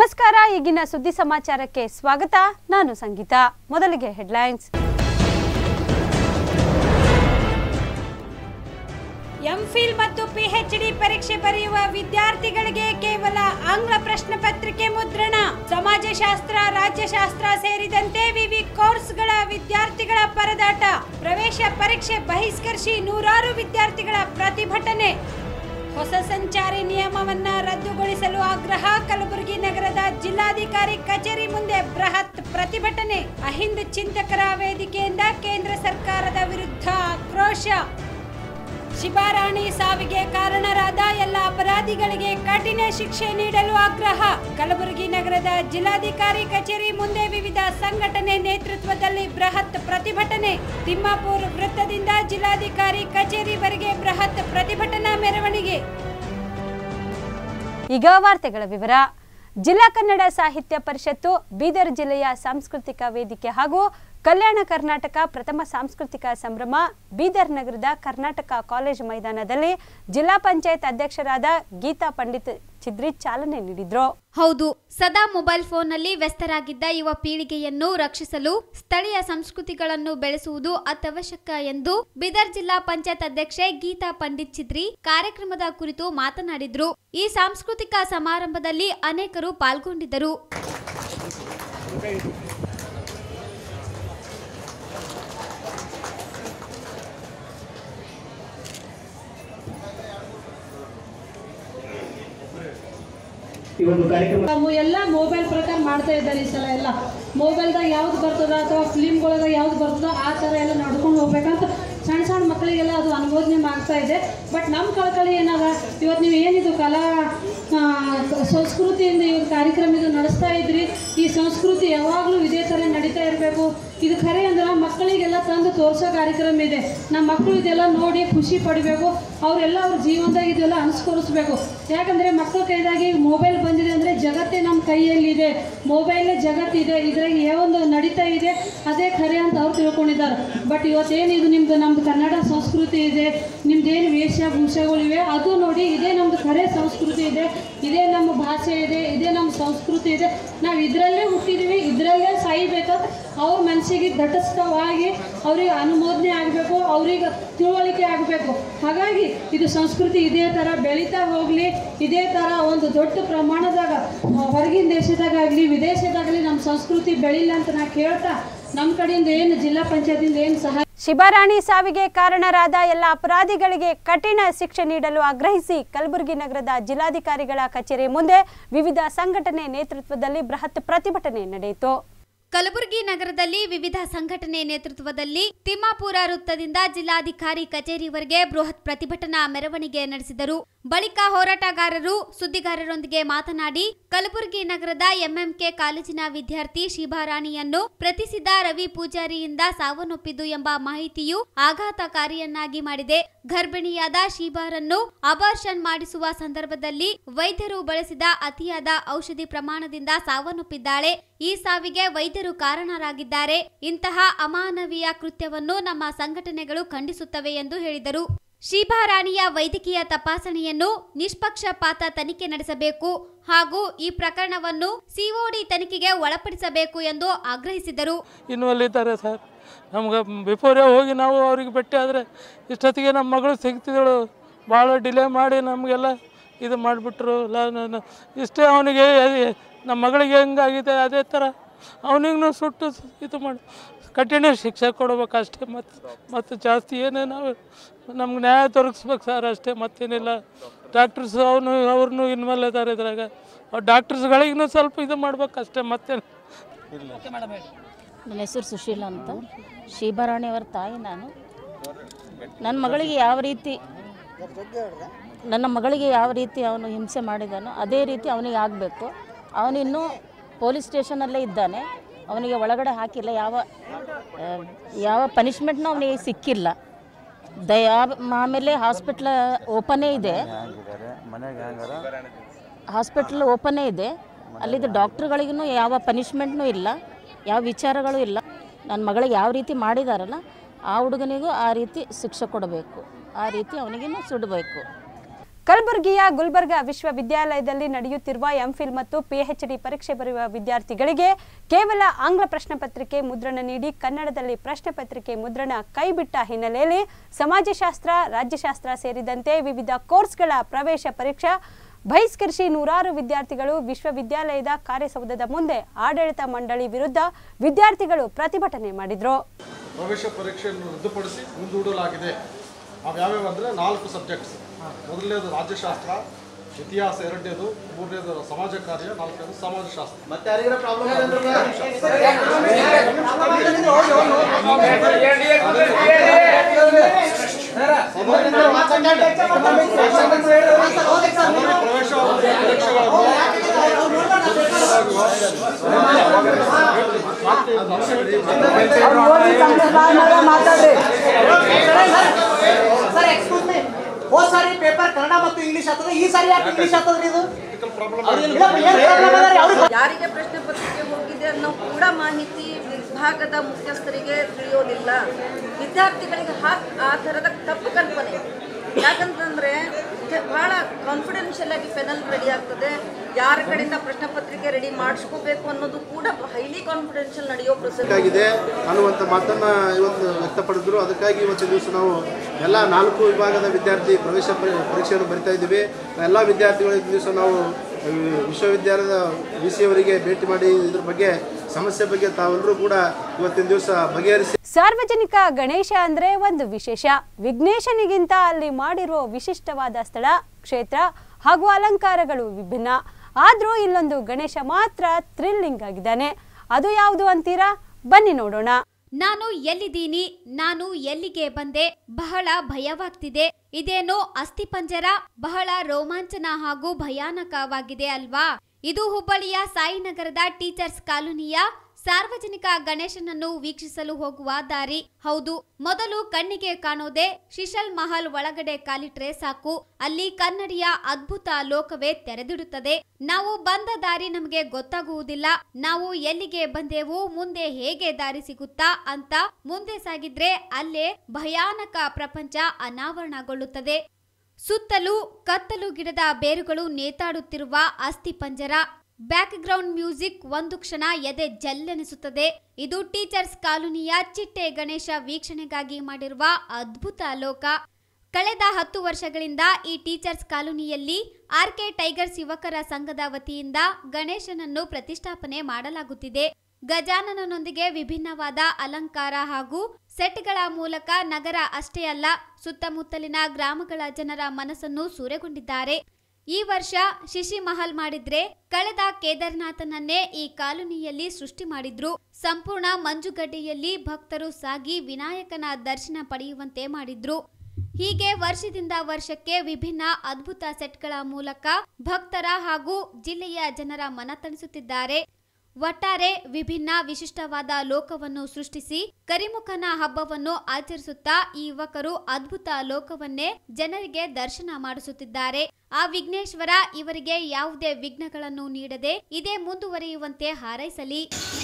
ನಮಸ್ಕಾರ ಈಗಿನ ಸುದ್ದಿ ಸಮಾಚಾರಕ್ಕೆ ಸ್ವಾಗತ ನಾನು ಸಂಗೀತ ಮೊದಲಿಗೆ ಹೆಡ್ಲೈನ್ಸ್ ಎಂಫಿಲ್ ಮತ್ತು ಪಿಎಚ್ಡಿ ಪರೀಕ್ಷೆ ಬರೆಯುವ ವಿದ್ಯಾರ್ಥಿಗಳಿಗೆ ಕೇವಲ ಆಂಗ್ಲ ಪ್ರಶ್ನೆ ಪತ್ರಿಕೆ ಮುದ್ರಣ ಸಮಾಜಶಾಸ್ತ್ರ ರಾಜ್ಯಶಾಸ್ತ್ರ ಸೇರಿದಂತೆ ವಿವಿ ಕೋರ್ಸ್ಗಳ ವಿದ್ಯಾರ್ಥಿಗಳ ಪರದಾಟ ಪ್ರವೇಶ ಪರೀಕ್ಷೆ ಬಹಿಷ್ಕರಿಸಿ ನೂರಾರು ವಿದ್ಯಾರ್ಥಿಗಳ ಪ್ರತಿಭಟನೆ ಹೊಸ ಸಂಚಾರಿ ನಿಯಮವನ್ನ ರದ್ದುಗೊಳಿಸಲು ಆಗ್ರಹ ಕಲಬುರಗಿ ನಗರದ ಜಿಲ್ಲಾಧಿಕಾರಿ ಕಚೇರಿ ಮುಂದೆ ಬೃಹತ್ ಪ್ರತಿಭಟನೆ ಅಹಿಂದ ಚಿಂತಕರ ವೇದಿಕೆಯಿಂದ ಕೇಂದ್ರ ಸರ್ಕಾರದ ವಿರುದ್ಧ ಆಕ್ರೋಶ ಶಿಬಾರಾಣಿ ಸಾವಿಗೆ ಕಾರಣರಾದ ಎಲ್ಲ ಅಪರಾಧಿಗಳಿಗೆ ಕಠಿಣ ಶಿಕ್ಷೆ ನೀಡಲು ಆಗ್ರಹ ಕಲಬುರಗಿ ನಗರದ ಜಿಲ್ಲಾಧಿಕಾರಿ ಕಚೇರಿ ಮುಂದೆ ವಿವಿಧ ಸಂಘಟನೆ ನೇತೃತ್ವದಲ್ಲಿ ಬೃಹತ್ ಪ್ರತಿಭಟನೆ ತಿಮ್ಮಾಪುರ್ ವೃತ್ತದಿಂದ ಜಿಲ್ಲಾಧಿಕಾರಿ ಕಚೇರಿವರೆಗೆ ಬೃಹತ್ ಪ್ರತಿಭಟನಾ ಮೆರವಣಿಗೆ ಈಗ ವಾರ್ತೆಗಳ ವಿವರ ಜಿಲ್ಲಾ ಕನ್ನಡ ಸಾಹಿತ್ಯ ಪರಿಷತ್ತು ಬೀದರ್ ಜಿಲ್ಲೆಯ ಸಾಂಸ್ಕೃತಿಕ ವೇದಿಕೆ ಹಾಗೂ ಕಲ್ಯಾಣ ಕರ್ನಾಟಕ ಪ್ರಥಮ ಸಾಂಸ್ಕೃತಿಕ ಸಂಭ್ರಮ ಬೀದರ್ ನಗರದ ಕರ್ನಾಟಕ ಕಾಲೇಜು ಮೈದಾನದಲ್ಲಿ ಜಿಲ್ಲಾ ಪಂಚಾಯತ್ ಅಧ್ಯಕ್ಷರಾದ ಗೀತಾ ಪಂಡಿತ್ ಚಿದ್ರಿ ಚಾಲನೆ ನೀಡಿದ್ರು ಹೌದು ಸದಾ ಮೊಬೈಲ್ ಫೋನ್ನಲ್ಲಿ ವ್ಯಸ್ತರಾಗಿದ್ದ ಯುವ ಪೀಳಿಗೆಯನ್ನು ರಕ್ಷಿಸಲು ಸ್ಥಳೀಯ ಸಂಸ್ಕೃತಿಗಳನ್ನು ಬೆಳೆಸುವುದು ಅತ್ಯವಶ್ಯಕ ಎಂದು ಬೀದರ್ ಜಿಲ್ಲಾ ಪಂಚಾಯತ್ ಅಧ್ಯಕ್ಷೆ ಗೀತಾ ಪಂಡಿತ್ ಚಿದ್ರಿ ಕಾರ್ಯಕ್ರಮದ ಕುರಿತು ಮಾತನಾಡಿದ್ರು ಈ ಸಾಂಸ್ಕೃತಿಕ ಸಮಾರಂಭದಲ್ಲಿ ಅನೇಕರು ಪಾಲ್ಗೊಂಡಿದ್ದರು ಈ ಒಂದು ಕಾರ್ಯಕ್ರಮ ನಾವು ಎಲ್ಲ ಮೊಬೈಲ್ ಪ್ರಕಾರ ಮಾಡ್ತಾ ಇದ್ದಾರೆ ಈ ಸಲ ಎಲ್ಲ ಮೊಬೈಲ್ದಾಗ ಯಾವ್ದು ಬರ್ತದ ಅಥವಾ ಫಿಲಿಮ್ಗಳದಾಗ ಯಾವ್ದು ಬರ್ತದ ಆ ಥರ ಎಲ್ಲ ನಡ್ಕೊಂಡು ಹೋಗ್ಬೇಕಂತ ಸಣ್ಣ ಸಣ್ಣ ಮಕ್ಕಳಿಗೆಲ್ಲ ಅದು ಅನುಮೋದನೆ ಆಗ್ತಾ ಇದೆ ಬಟ್ ನಮ್ಮ ಕಳಕಳಿ ಏನದ ಇವತ್ತು ನೀವು ಏನಿದು ಕಲಾ ಆ, ಕ- ಸಂಸ್ಕೃತಿಯಿಂದ ಈ ಒಂದು ಕಾರ್ಯಕ್ರಮ ಇದು ನಡೆಸ್ತಾ ಇದ್ರಿ ಈ ಸಂಸ್ಕೃತಿ ಯಾವಾಗಲೂ ಇದೇ ಥರ ನಡೀತಾ ಇರಬೇಕು ಇದು ಖರೆ ಅಂದ್ರೆ ಮಕ್ಕಳಿಗೆಲ್ಲ ತಂದು ತೋರಿಸೋ ಕಾರ್ಯಕ್ರಮ ಇದೆ ನಮ್ಮ ಮಕ್ಕಳು ಇದೆಲ್ಲ ನೋಡಿ ಖುಷಿ ಪಡಿಬೇಕು ಅವರೆಲ್ಲ ಅವ್ರ ಜೀವನದಾಗ ಇದೆಲ್ಲ ಅನುಸ್ಕರಿಸ್ಬೇಕು ಯಾಕಂದರೆ ಮಕ್ಕಳ ಕೈದಾಗಿ ಮೊಬೈಲ್ ಬಂದಿದೆ ಅಂದರೆ ಜಗತ್ತೇ ನಮ್ಮ ಕೈಯಲ್ಲಿದೆ ಮೊಬೈಲೇ ಜಗತ್ತಿದೆ ಇದ್ರಾಗ ಯಾವೊಂದು ನಡೀತಾ ಇದೆ ಅದೇ ಖರೆ ಅಂತ ಅವ್ರು ತಿಳ್ಕೊಂಡಿದ್ದಾರೆ ಬಟ್ ಇವತ್ತೇನು ಇದು ನಿಮ್ದು ನಮ್ದು ಕನ್ನಡ ಸಂಸ್ಕೃತಿ ಇದೆ ನಿಮ್ದೇನು ವೇಷಭೂಷೆಗಳಿವೆ ಅದು ನೋಡಿ ಇದೇ ನಮ್ದು ಖರೆ ಸಂಸ್ಕೃತಿ ಇದೆ ಇದೇ ನಮ್ಮ ಭಾಷೆ ಇದೆ ಇದೇ ನಮ್ಮ ಸಂಸ್ಕೃತಿ ಇದೆ ನಾವು ಇದರಲ್ಲೇ ಹುಟ್ಟಿದ್ದೀವಿ ಇದರಲ್ಲೇ ಸಾಯ್ಬೇಕಂತ ಅವ್ರ ಮನಸ್ಸಿಗೆ ದಟಸ್ಥವಾಗಿ ಅವ್ರಿಗೆ ಅನುಮೋದನೆ ಆಗಬೇಕು ಅವ್ರಿಗೆ ತಿಳುವಳಿಕೆ ಆಗಬೇಕು ಹಾಗಾಗಿ ಇದು ಸಂಸ್ಕೃತಿ ಇದೇ ಥರ ಬೆಳೀತಾ ಹೋಗಲಿ ಇದೇ ಥರ ಒಂದು ದೊಡ್ಡ ಪ್ರಮಾಣದಾಗ ಆ, ಹೊರಗಿನ ದೇಶದಾಗಲಿ ವಿದೇಶದಾಗಲಿ ನಮ್ಮ ಸಂಸ್ಕೃತಿ ಬೆಳಿಲ್ಲ ಅಂತ ನಾ ಕೇಳ್ತಾ ನಮ್ಮ ಕಡೆಯಿಂದ ಏನು ಜಿಲ್ಲಾ ಪಂಚಾಯತಿಂದ ಏನು ಸಹಾಯ ಶಿಬಾರಾಣಿ ಸಾವಿಗೆ ಕಾರಣರಾದ ಎಲ್ಲ ಅಪರಾಧಿಗಳಿಗೆ ಕಠಿಣ ಶಿಕ್ಷೆ ನೀಡಲು ಆಗ್ರಹಿಸಿ ಕಲಬುರಗಿ ನಗರದ ಜಿಲ್ಲಾಧಿಕಾರಿಗಳ ಕಚೇರಿ ಮುಂದೆ ವಿವಿಧ ಸಂಘಟನೆ ನೇತೃತ್ವದಲ್ಲಿ ಬೃಹತ್ ಪ್ರತಿಭಟನೆ ನಡೆಯಿತು ಕಲಬುರಗಿ ನಗರದಲ್ಲಿ ವಿವಿಧ ಸಂಘಟನೆ ನೇತೃತ್ವದಲ್ಲಿ ತಿಮ್ಮಾಪುರ ವೃತ್ತದಿಂದ ಜಿಲ್ಲಾಧಿಕಾರಿ ಕಚೇರಿವರೆಗೆ ಬೃಹತ್ ಪ್ರತಿಭಟನಾ ಮೆರವಣಿಗೆ ನಡೆಸಿದರು ಬಳಿಕ ಹೋರಾಟಗಾರರು ಸುದ್ದಿಗಾರರೊಂದಿಗೆ ಮಾತನಾಡಿ ಕಲಬುರಗಿ ನಗರದ ಎಂಎಂಕೆ ಕಾಲೇಜಿನ ವಿದ್ಯಾರ್ಥಿ ಶಿಬಾರಾಣಿಯನ್ನು ಪ್ರತಿಸಿದ ರವಿ ಪೂಜಾರಿಯಿಂದ ಸಾವನ್ನಪ್ಪಿದ್ದು ಎಂಬ ಮಾಹಿತಿಯು ಆಘಾತಕಾರಿಯನ್ನಾಗಿ ಮಾಡಿದೆ ಗರ್ಭಿಣಿಯಾದ ಶೀಬಾರನ್ನು ಅಬಾರ್ಷನ್ ಮಾಡಿಸುವ ಸಂದರ್ಭದಲ್ಲಿ ವೈದ್ಯರು ಬಳಸಿದ ಅತಿಯಾದ ಔಷಧಿ ಪ್ರಮಾಣದಿಂದ ಸಾವನ್ನಪ್ಪಿದ್ದಾಳೆ ಈ ಸಾವಿಗೆ ವೈದ್ಯರು ಕಾರಣರಾಗಿದ್ದಾರೆ ಇಂತಹ ಅಮಾನವೀಯ ಕೃತ್ಯವನ್ನು ನಮ್ಮ ಸಂಘಟನೆಗಳು ಖಂಡಿಸುತ್ತವೆ ಎಂದು ಹೇಳಿದರು ಶೀಬಾರಾಣಿಯ ವೈದ್ಯಕೀಯ ತಪಾಸಣೆಯನ್ನು ನಿಷ್ಪಕ್ಷಪಾತ ತನಿಖೆ ನಡೆಸಬೇಕು ಹಾಗೂ ಈ ಪ್ರಕರಣವನ್ನು ಸಿಒಡಿ ತನಿಖೆಗೆ ಒಳಪಡಿಸಬೇಕು ಎಂದು ಆಗ್ರಹಿಸಿದರು ಇನ್ವಾಲ್ವ್ ಇದ್ದಾರೆ ಸರ್ ನಮ್ಗೆ ಬಿಫೋರೇ ಹೋಗಿ ನಾವು ಅವ್ರಿಗೆ ಭೇಟಿ ಆದರೆ ಇಷ್ಟೊತ್ತಿಗೆ ನಮ್ಮ ಮಗಳು ಸಿಗ್ತಿದ್ದಳು ಭಾಳ ಡಿಲೇ ಮಾಡಿ ನಮಗೆಲ್ಲ ಇದು ಮಾಡಿಬಿಟ್ರು ಲ ಇಷ್ಟೇ ಅವನಿಗೆ ನಮ್ಮ ಮಗಳಿಗೆ ಹೆಂಗಾಗಿದೆ ಅದೇ ಥರ ಅವನಿಗೂ ಸುಟ್ಟು ಇದು ಮಾಡಿ ಕಠಿಣ ಶಿಕ್ಷೆ ಕೊಡ್ಬೇಕು ಅಷ್ಟೇ ಮತ್ತು ಮತ್ತು ಜಾಸ್ತಿ ಏನೇ ನಾವು ನಮ್ಗೆ ನ್ಯಾಯ ದೊರಕಿಸ್ಬೇಕು ಸರ್ ಅಷ್ಟೇ ಮತ್ತೇನಿಲ್ಲ ಡಾಕ್ಟರ್ಸ್ ಅವನು ಅವ್ರನ್ನೂ ಇನ್ವಾಲ್ವ್ ಇದ್ದಾರೆ ಇದ್ರಾಗ ಡಾಕ್ಟರ್ಸ್ಗಳಿಗೂ ಸ್ವಲ್ಪ ಇದು ಮಾಡ್ಬೇಕು ಅಷ್ಟೇ ಮತ್ತೇನು ಇಲ್ಲ ನನ್ನ ಹೆಸರು ಸುಶೀಲ ಅಂತ ಶೀಬಾರಾಣಿಯವರ ತಾಯಿ ನಾನು ನನ್ನ ಮಗಳಿಗೆ ಯಾವ ರೀತಿ ನನ್ನ ಮಗಳಿಗೆ ಯಾವ ರೀತಿ ಅವನು ಹಿಂಸೆ ಮಾಡಿದಾನೋ ಅದೇ ರೀತಿ ಅವನಿಗೆ ಆಗಬೇಕು ಅವನಿನ್ನೂ ಪೊಲೀಸ್ ಸ್ಟೇಷನಲ್ಲೇ ಇದ್ದಾನೆ ಅವನಿಗೆ ಒಳಗಡೆ ಹಾಕಿಲ್ಲ ಯಾವ ಆ, ಯಾವ ಪನಿಷ್ಮೆಂಟ್ನೂ ಅವನಿಗೆ ಸಿಕ್ಕಿಲ್ಲ ದಯಾ ಆಮೇಲೆ ಹಾಸ್ಪಿಟ್ಲ ಓಪನೇ ಇದೆ ಹಾಸ್ಪಿಟ್ಲ್ ಓಪನೇ ಇದೆ ಅಲ್ಲಿದ್ದ ಡಾಕ್ಟ್ರುಗಳಿಗೂ ಯಾವ ಪನಿಷ್ಮೆಂಟ್ನೂ ಇಲ್ಲ ಯಾವ ವಿಚಾರಗಳು ಇಲ್ಲ ನನ್ನ ಮಗಳಿಗೆ ಯಾವ ರೀತಿ ಮಾಡಿದಾರಲ್ಲ ಆ ಹುಡುಗನಿಗೂ ಆ ರೀತಿ ಶಿಕ್ಷೆ ಕೊಡಬೇಕು ಆ ರೀತಿ ಅವನಿಗೂ ಸುಡಬೇಕು ಕಲಬುರಗಿಯ ಗುಲ್ಬರ್ಗಾ ವಿಶ್ವವಿದ್ಯಾಲಯದಲ್ಲಿ ನಡೆಯುತ್ತಿರುವ ಎಂಫಿಲ್ ಮತ್ತು ಪಿಎಚ್ಡಿ ಪರೀಕ್ಷೆ ಬರೆಯುವ ವಿದ್ಯಾರ್ಥಿಗಳಿಗೆ ಕೇವಲ ಆಂಗ್ಲ ಪ್ರಶ್ನೆ ಪತ್ರಿಕೆ ಮುದ್ರಣ ನೀಡಿ ಕನ್ನಡದಲ್ಲಿ ಪ್ರಶ್ನೆ ಪತ್ರಿಕೆ ಮುದ್ರಣ ಕೈಬಿಟ್ಟ ಹಿನ್ನೆಲೆಯಲ್ಲಿ ಸಮಾಜಶಾಸ್ತ್ರ ರಾಜ್ಯಶಾಸ್ತ್ರ ಸೇರಿದಂತೆ ವಿವಿಧ ಕೋರ್ಸ್ಗಳ ಪ್ರವೇಶ ಪರೀಕ್ಷಾ ಬಹಿಷ್ಕರಿಸಿ ನೂರಾರು ವಿದ್ಯಾರ್ಥಿಗಳು ವಿಶ್ವವಿದ್ಯಾಲಯದ ಕಾರ್ಯಸೌಧದ ಮುಂದೆ ಆಡಳಿತ ಮಂಡಳಿ ವಿರುದ್ಧ ವಿದ್ಯಾರ್ಥಿಗಳು ಪ್ರತಿಭಟನೆ ಮಾಡಿದರು ಪ್ರವೇಶ ಪರೀಕ್ಷೆಯನ್ನು ರದ್ದುಪಡಿಸಿ ಮುಂದೂಡಲಾಗಿದೆ ಅವು ಯಾವ್ಯಾವ ಅಂದರೆ ನಾಲ್ಕು ಸಬ್ಜೆಕ್ಟ್ಸ್ ಮೊದಲನೇದು ರಾಜ್ಯಶಾಸ್ತ್ರ ಇತಿಹಾಸ ಎರಡನೇದು ಮೂರನೇದು ಸಮಾಜ ಕಾರ್ಯ ನಾಲ್ಕನೇದು ಸಮಾಜಶಾಸ್ತ್ರ ಮತ್ತೆ ಯಾರಿಗಾರ ಪ್ರಾಬ್ಲಮ್ ಪ್ರವೇಶ ಪರೀಕ್ಷೆಗಳನ್ನು ಸರ್ ಎಕ್ಸ್ಕ್ಯೂಸ್ ಮೀ ಹೋದ್ ಸಾರಿ ಪೇಪರ್ ಕನ್ನಡ ಮತ್ತು ಇಂಗ್ಲಿಷ್ ಆಗ್ತದೆ ಈ ಸಾರಿ ಯಾಕೆ ಇಂಗ್ಲಿಷ್ ಆಗ್ತದ್ರಿ ಇದು ಪ್ರಾಬ್ಲಮ್ ಇಲ್ಲಪ್ಪ, ಏನ್ problem ಅದ ರೀ? ಅವ್ರಿಗೆ ಯಾರಿಗೆ ಪ್ರಶ್ನೆ ಪತ್ರಿಕೆ ಹೋಗಿದೆ ಅನ್ನೋ ಕೂಡ ಮಾಹಿತಿ ವಿಭಾಗದ ಮುಖ್ಯಸ್ಥರಿಗೆ ತಿಳಿಯೋದಿಲ್ಲ ವಿದ್ಯಾರ್ಥಿಗಳಿಗೆ ಹಾ ಆ ಥರದ ತಪ್ಪು ಕಲ್ಪನೆ ಯಾಕಂತಂದ್ರೆ ಜ- ಬಹಳ ಕಾನ್ಫಿಡೆನ್ಷಿಯಲ್ ಆಗಿ ಪೆನಲ್ ರೆಡಿ ಆಗ್ತದೆ ಯಾರ ಕಡೆಯಿಂದ ಪ್ರಶ್ನೆ ಪತ್ರಿಕೆ ರೆಡಿ ಮಾಡಿಸ್ಕೋಬೇಕು ಅನ್ನೋದು ಕೂಡ ಹೈಲಿ ಕಾನ್ಫಿಡೆನ್ಷಿಯಲ್ ನಡೆಯೋ ಪ್ರೊಸೆಸ್ ಆಗಿದೆ ಅನ್ನುವಂಥ ಮಾತನ್ನು ಇವತ್ತು ವ್ಯಕ್ತಪಡಿದ್ರು ಅದಕ್ಕಾಗಿ ಇವತ್ತು ದಿವಸ ನಾವು ಎಲ್ಲ ನಾಲ್ಕು ವಿಭಾಗದ ವಿದ್ಯಾರ್ಥಿ ಪ್ರವೇಶ ಪರಿ- ಪರೀಕ್ಷೆಯನ್ನು ಬರಿತಾ ಇದ್ದೀವಿ ಎಲ್ಲ ವಿದ್ಯಾರ್ಥಿಗಳು ಈ ದಿವಸ ನಾವು ಈ ವಿಶ್ವವಿದ್ಯಾಲಯದ ವಿ ಸಿ ಅವರಿಗೆ ಭೇಟಿ ಮಾಡಿ ಇದ್ರ ಬಗ್ಗೆ ಸಮಸ್ಯೆ ಬಗ್ಗೆ ತಾವೆಲ್ಲರೂ ಕೂಡ ಇವತ್ತಿನ ದಿವಸ ಬಗೆಹರಿಸಿ ಸಾರ್ವಜನಿಕ ಗಣೇಶ ಅಂದ್ರೆ ಒಂದು ವಿಶೇಷ ವಿಘ್ನೇಶನಿಗಿಂತ ಅಲ್ಲಿ ಮಾಡಿರುವ ವಿಶಿಷ್ಟವಾದ ಸ್ಥಳ ಕ್ಷೇತ್ರ ಹಾಗೂ ಅಲಂಕಾರಗಳು ವಿಭಿನ್ನ ಆದ್ರೂ ಇಲ್ಲೊಂದು ಗಣೇಶ ಮಾತ್ರ ಥ್ರಿಲ್ಲಿಂಗ್ ಆಗಿದ್ದಾನೆ ಅದು ಯಾವುದು ಅಂತೀರಾ ಬನ್ನಿ ನೋಡೋಣ ನಾನು ಎಲ್ಲಿದ್ದೀನಿ ನಾನು ಎಲ್ಲಿಗೆ ಬಂದೆ ಬಹಳ ಭಯವಾಗ್ತಿದೆ ಇದೇನೋ ಅಸ್ಥಿಪಂಜರ ಬಹಳ ರೋಮಾಂಚನ ಹಾಗೂ ಭಯಾನಕವಾಗಿದೆ ಅಲ್ವಾ ಇದು ಹುಬ್ಬಳ್ಳಿಯ ಸಾಯಿನಗರದ ಟೀಚರ್ಸ್ ಕಾಲೋನಿಯ ಸಾರ್ವಜನಿಕ ಗಣೇಶನನ್ನು ವೀಕ್ಷಿಸಲು ಹೋಗುವ ದಾರಿ ಹೌದು ಮೊದಲು ಕಣ್ಣಿಗೆ ಕಾಣೋದೆ ಶಿಶಲ್ ಮಹಲ್ ಒಳಗಡೆ ಕಾಲಿಟ್ರೆ ಸಾಕು ಅಲ್ಲಿ ಕನ್ನಡಿಯ ಅದ್ಭುತ ಲೋಕವೇ ತೆರೆದಿಡುತ್ತದೆ ನಾವು ಬಂದ ದಾರಿ ನಮಗೆ ಗೊತ್ತಾಗುವುದಿಲ್ಲ ನಾವು ಎಲ್ಲಿಗೆ ಬಂದೆವು ಮುಂದೆ ಹೇಗೆ ದಾರಿ ಸಿಗುತ್ತಾ ಅಂತ ಮುಂದೆ ಸಾಗಿದ್ರೆ ಅಲ್ಲೇ ಭಯಾನಕ ಪ್ರಪಂಚ ಅನಾವರಣಗೊಳ್ಳುತ್ತದೆ ಸುತ್ತಲೂ ಕತ್ತಲು ಗಿಡದ ಬೇರುಗಳು ನೇತಾಡುತ್ತಿರುವ ಅಸ್ಥಿ ಪಂಜರ ಬ್ಯಾಕ್ ಗ್ರೌಂಡ್ ಮ್ಯೂಸಿಕ್ ಒಂದು ಕ್ಷಣ ಎದೆ ಜಲ್ಲೆನಿಸುತ್ತದೆ ಇದು ಟೀಚರ್ಸ್ ಕಾಲೋನಿಯ ಚಿಟ್ಟೆ ಗಣೇಶ ವೀಕ್ಷಣೆಗಾಗಿ ಮಾಡಿರುವ ಅದ್ಭುತ ಲೋಕ ಕಳೆದ ಹತ್ತು ವರ್ಷಗಳಿಂದ ಈ ಟೀಚರ್ಸ್ ಕಾಲೋನಿಯಲ್ಲಿ ಆರ್ಕೆ ಟೈಗರ್ಸ್ ಯುವಕರ ಸಂಘದ ವತಿಯಿಂದ ಗಣೇಶನನ್ನು ಪ್ರತಿಷ್ಠಾಪನೆ ಮಾಡಲಾಗುತ್ತಿದೆ ಗಜಾನನನೊಂದಿಗೆ ವಿಭಿನ್ನವಾದ ಅಲಂಕಾರ ಹಾಗೂ ಸೆಟ್ಗಳ ಮೂಲಕ ನಗರ ಅಷ್ಟೇ ಅಲ್ಲ ಸುತ್ತಮುತ್ತಲಿನ ಗ್ರಾಮಗಳ ಜನರ ಮನಸ್ಸನ್ನು ಸೂರೆಗೊಂಡಿದ್ದಾರೆ ಈ ವರ್ಷ ಶಿಶಿ ಮಹಲ್ ಮಾಡಿದ್ರೆ ಕಳೆದ ಕೇದಾರ್ನಾಥನನ್ನೇ ಈ ಕಾಲೋನಿಯಲ್ಲಿ ಸೃಷ್ಟಿ ಮಾಡಿದ್ರು ಸಂಪೂರ್ಣ ಮಂಜುಗಡ್ಡೆಯಲ್ಲಿ ಭಕ್ತರು ಸಾಗಿ ವಿನಾಯಕನ ದರ್ಶನ ಪಡೆಯುವಂತೆ ಮಾಡಿದ್ರು ಹೀಗೆ ವರ್ಷದಿಂದ ವರ್ಷಕ್ಕೆ ವಿಭಿನ್ನ ಅದ್ಭುತ ಸೆಟ್ಗಳ ಮೂಲಕ ಭಕ್ತರ ಹಾಗೂ ಜಿಲ್ಲೆಯ ಜನರ ಮನತಣಿಸುತ್ತಿದ್ದಾರೆ ಒಟ್ಟಾರೆ ವಿಭಿನ್ನ ವಿಶಿಷ್ಟವಾದ ಲೋಕವನ್ನು ಸೃಷ್ಟಿಸಿ ಕರಿಮುಖನ ಹಬ್ಬವನ್ನು ಆಚರಿಸುತ್ತಾ ಈ ಯುವಕರು ಅದ್ಭುತ ಲೋಕವನ್ನೇ ಜನರಿಗೆ ದರ್ಶನ ಮಾಡಿಸುತ್ತಿದ್ದಾರೆ ಆ ವಿಘ್ನೇಶ್ವರ ಇವರಿಗೆ ಯಾವುದೇ ವಿಘ್ನಗಳನ್ನು ನೀಡದೆ ಇದೇ ಮುಂದುವರಿಯುವಂತೆ ಹಾರೈಸಲಿ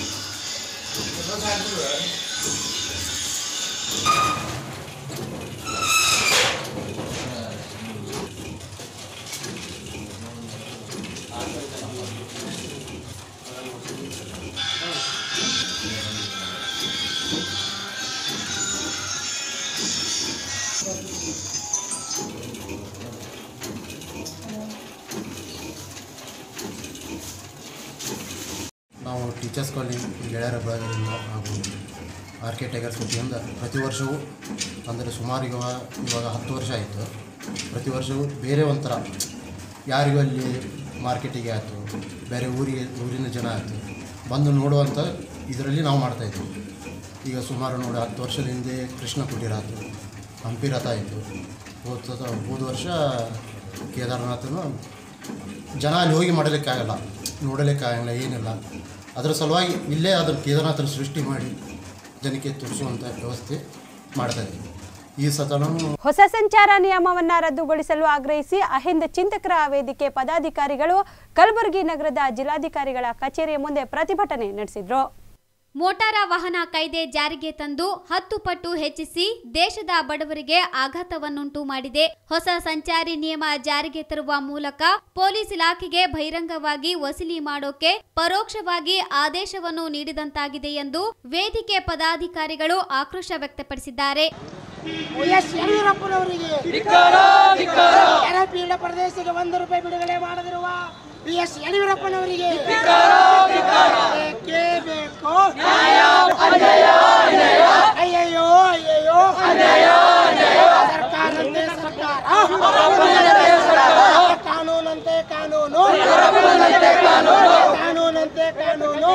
ನಾವು ಟೀಚರ್ಸ್ ಕಾಲನಿ ಗೆಳೆಯರ ಬಳಗದಿಂದ ಹಾಗೂ ಆರ್ ಕೆ ಟೈಗರ್ಸ್ ವತಿಯಿಂದ ಪ್ರತಿ ವರ್ಷವೂ ಅಂದರೆ ಸುಮಾರು ಇವಾಗ ಇವಾಗ ಹತ್ತು ವರ್ಷ ಆಯಿತು ಪ್ರತಿ ವರ್ಷವೂ ಬೇರೆ ಒಂಥರ ಯಾರಿಗೂ ಅಲ್ಲಿ ಮಾರ್ಕೆಟಿಗೆ ಆಯಿತು ಬೇರೆ ಊರಿಗೆ ಊರಿನ ಜನ ಆಯಿತು ಬಂದು ನೋಡುವಂಥ ಇದರಲ್ಲಿ ನಾವು ಮಾಡ್ತಾಯಿದ್ವಿ ಈಗ ಸುಮಾರು ನೋಡಿ ಹತ್ತು ವರ್ಷದ ಹಿಂದೆ ಕೃಷ್ಣ ಕುಟೀರ ಆಯಿತು ಹಂಪಿ ರಥ ಆಯಿತು ಹೋದ ಸತ ಹೋದ ವರ್ಷ ಕೇದಾರನಾಥನು ಜನ ಅಲ್ಲಿ ಹೋಗಿ ಮಾಡಲಿಕ್ಕಾಗಲ್ಲ ನೋಡಲಿಕ್ಕಾಗಲ್ಲ ಏನಿಲ್ಲ ಅದರ ಸಲುವಾಗಿ ಇಲ್ಲೇ ಅದನ್ನು ಕೇದಾರನಾಥನ ಸೃಷ್ಟಿ ಮಾಡಿ ಜನಕ್ಕೆ ತೋರಿಸುವಂಥ ವ್ಯವಸ್ಥೆ ಮಾಡ್ತಾಯಿದ್ದೀವಿ ಈ ಸತ ನಾವು ಹೊಸ ಸಂಚಾರ ನಿಯಮವನ್ನ ರದ್ದುಗೊಳಿಸಲು ಆಗ್ರಹಿಸಿ ಅಹಿಂದ ಚಿಂತಕರ ವೇದಿಕೆ ಪದಾಧಿಕಾರಿಗಳು ಕಲಬುರಗಿ ನಗರದ ಜಿಲ್ಲಾಧಿಕಾರಿಗಳ ಕಚೇರಿಯ ಮುಂದೆ ಪ್ರತಿಭಟನೆ ನಡೆಸಿದ್ರು ಮೋಟಾರ ವಾಹನ ಕಾಯ್ದೆ ಜಾರಿಗೆ ತಂದು ಹತ್ತು ಪಟ್ಟು ಹೆಚ್ಚಿಸಿ ದೇಶದ ಬಡವರಿಗೆ ಆಘಾತವನ್ನುಂಟು ಮಾಡಿದೆ ಹೊಸ ಸಂಚಾರಿ ನಿಯಮ ಜಾರಿಗೆ ತರುವ ಮೂಲಕ ಪೊಲೀಸ್ ಇಲಾಖೆಗೆ ಬಹಿರಂಗವಾಗಿ ವಸೂಲಿ ಮಾಡೋಕೆ ಪರೋಕ್ಷವಾಗಿ ಆದೇಶವನ್ನು ನೀಡಿದಂತಾಗಿದೆ ಎಂದು ವೇದಿಕೆ ಪದಾಧಿಕಾರಿಗಳು ಆಕ್ರೋಶ ವ್ಯಕ್ತಪಡಿಸಿದ್ದಾರೆ ಎಸ್ ಯಡಿಯೂರಪ್ಪನವರಿಗೆ ಕೆರೆಪೀಡ ಪ್ರದೇಶಕ್ಕೆ ಒಂದು ರೂಪಾಯಿ ಬಿಡುಗಡೆ ಮಾಡದಿರುವ ಬಿ ಎಸ್ ಯಡಿಯೂರಪ್ಪನವರಿಗೆ ಬೇಕೇ ಬೇಕು ಅಯ್ಯಯ್ಯೋ ಅಯ್ಯಯ್ಯೋ ಸರ್ಕಾರಂತೆ ಸರ್ಕಾರ ಕಾನೂನಂತೆ ಕಾನೂನು ಕಾನೂನಂತೆ ಕಾನೂನು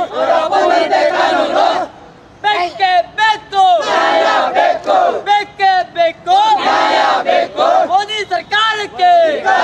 ಬೇಕೇ ಬೇಕು ಬೇಕು ಬೇಕೇ ಬೇಕು ಬೇಕು ಮೋದಿ ಸರ್ಕಾರಕ್ಕೆ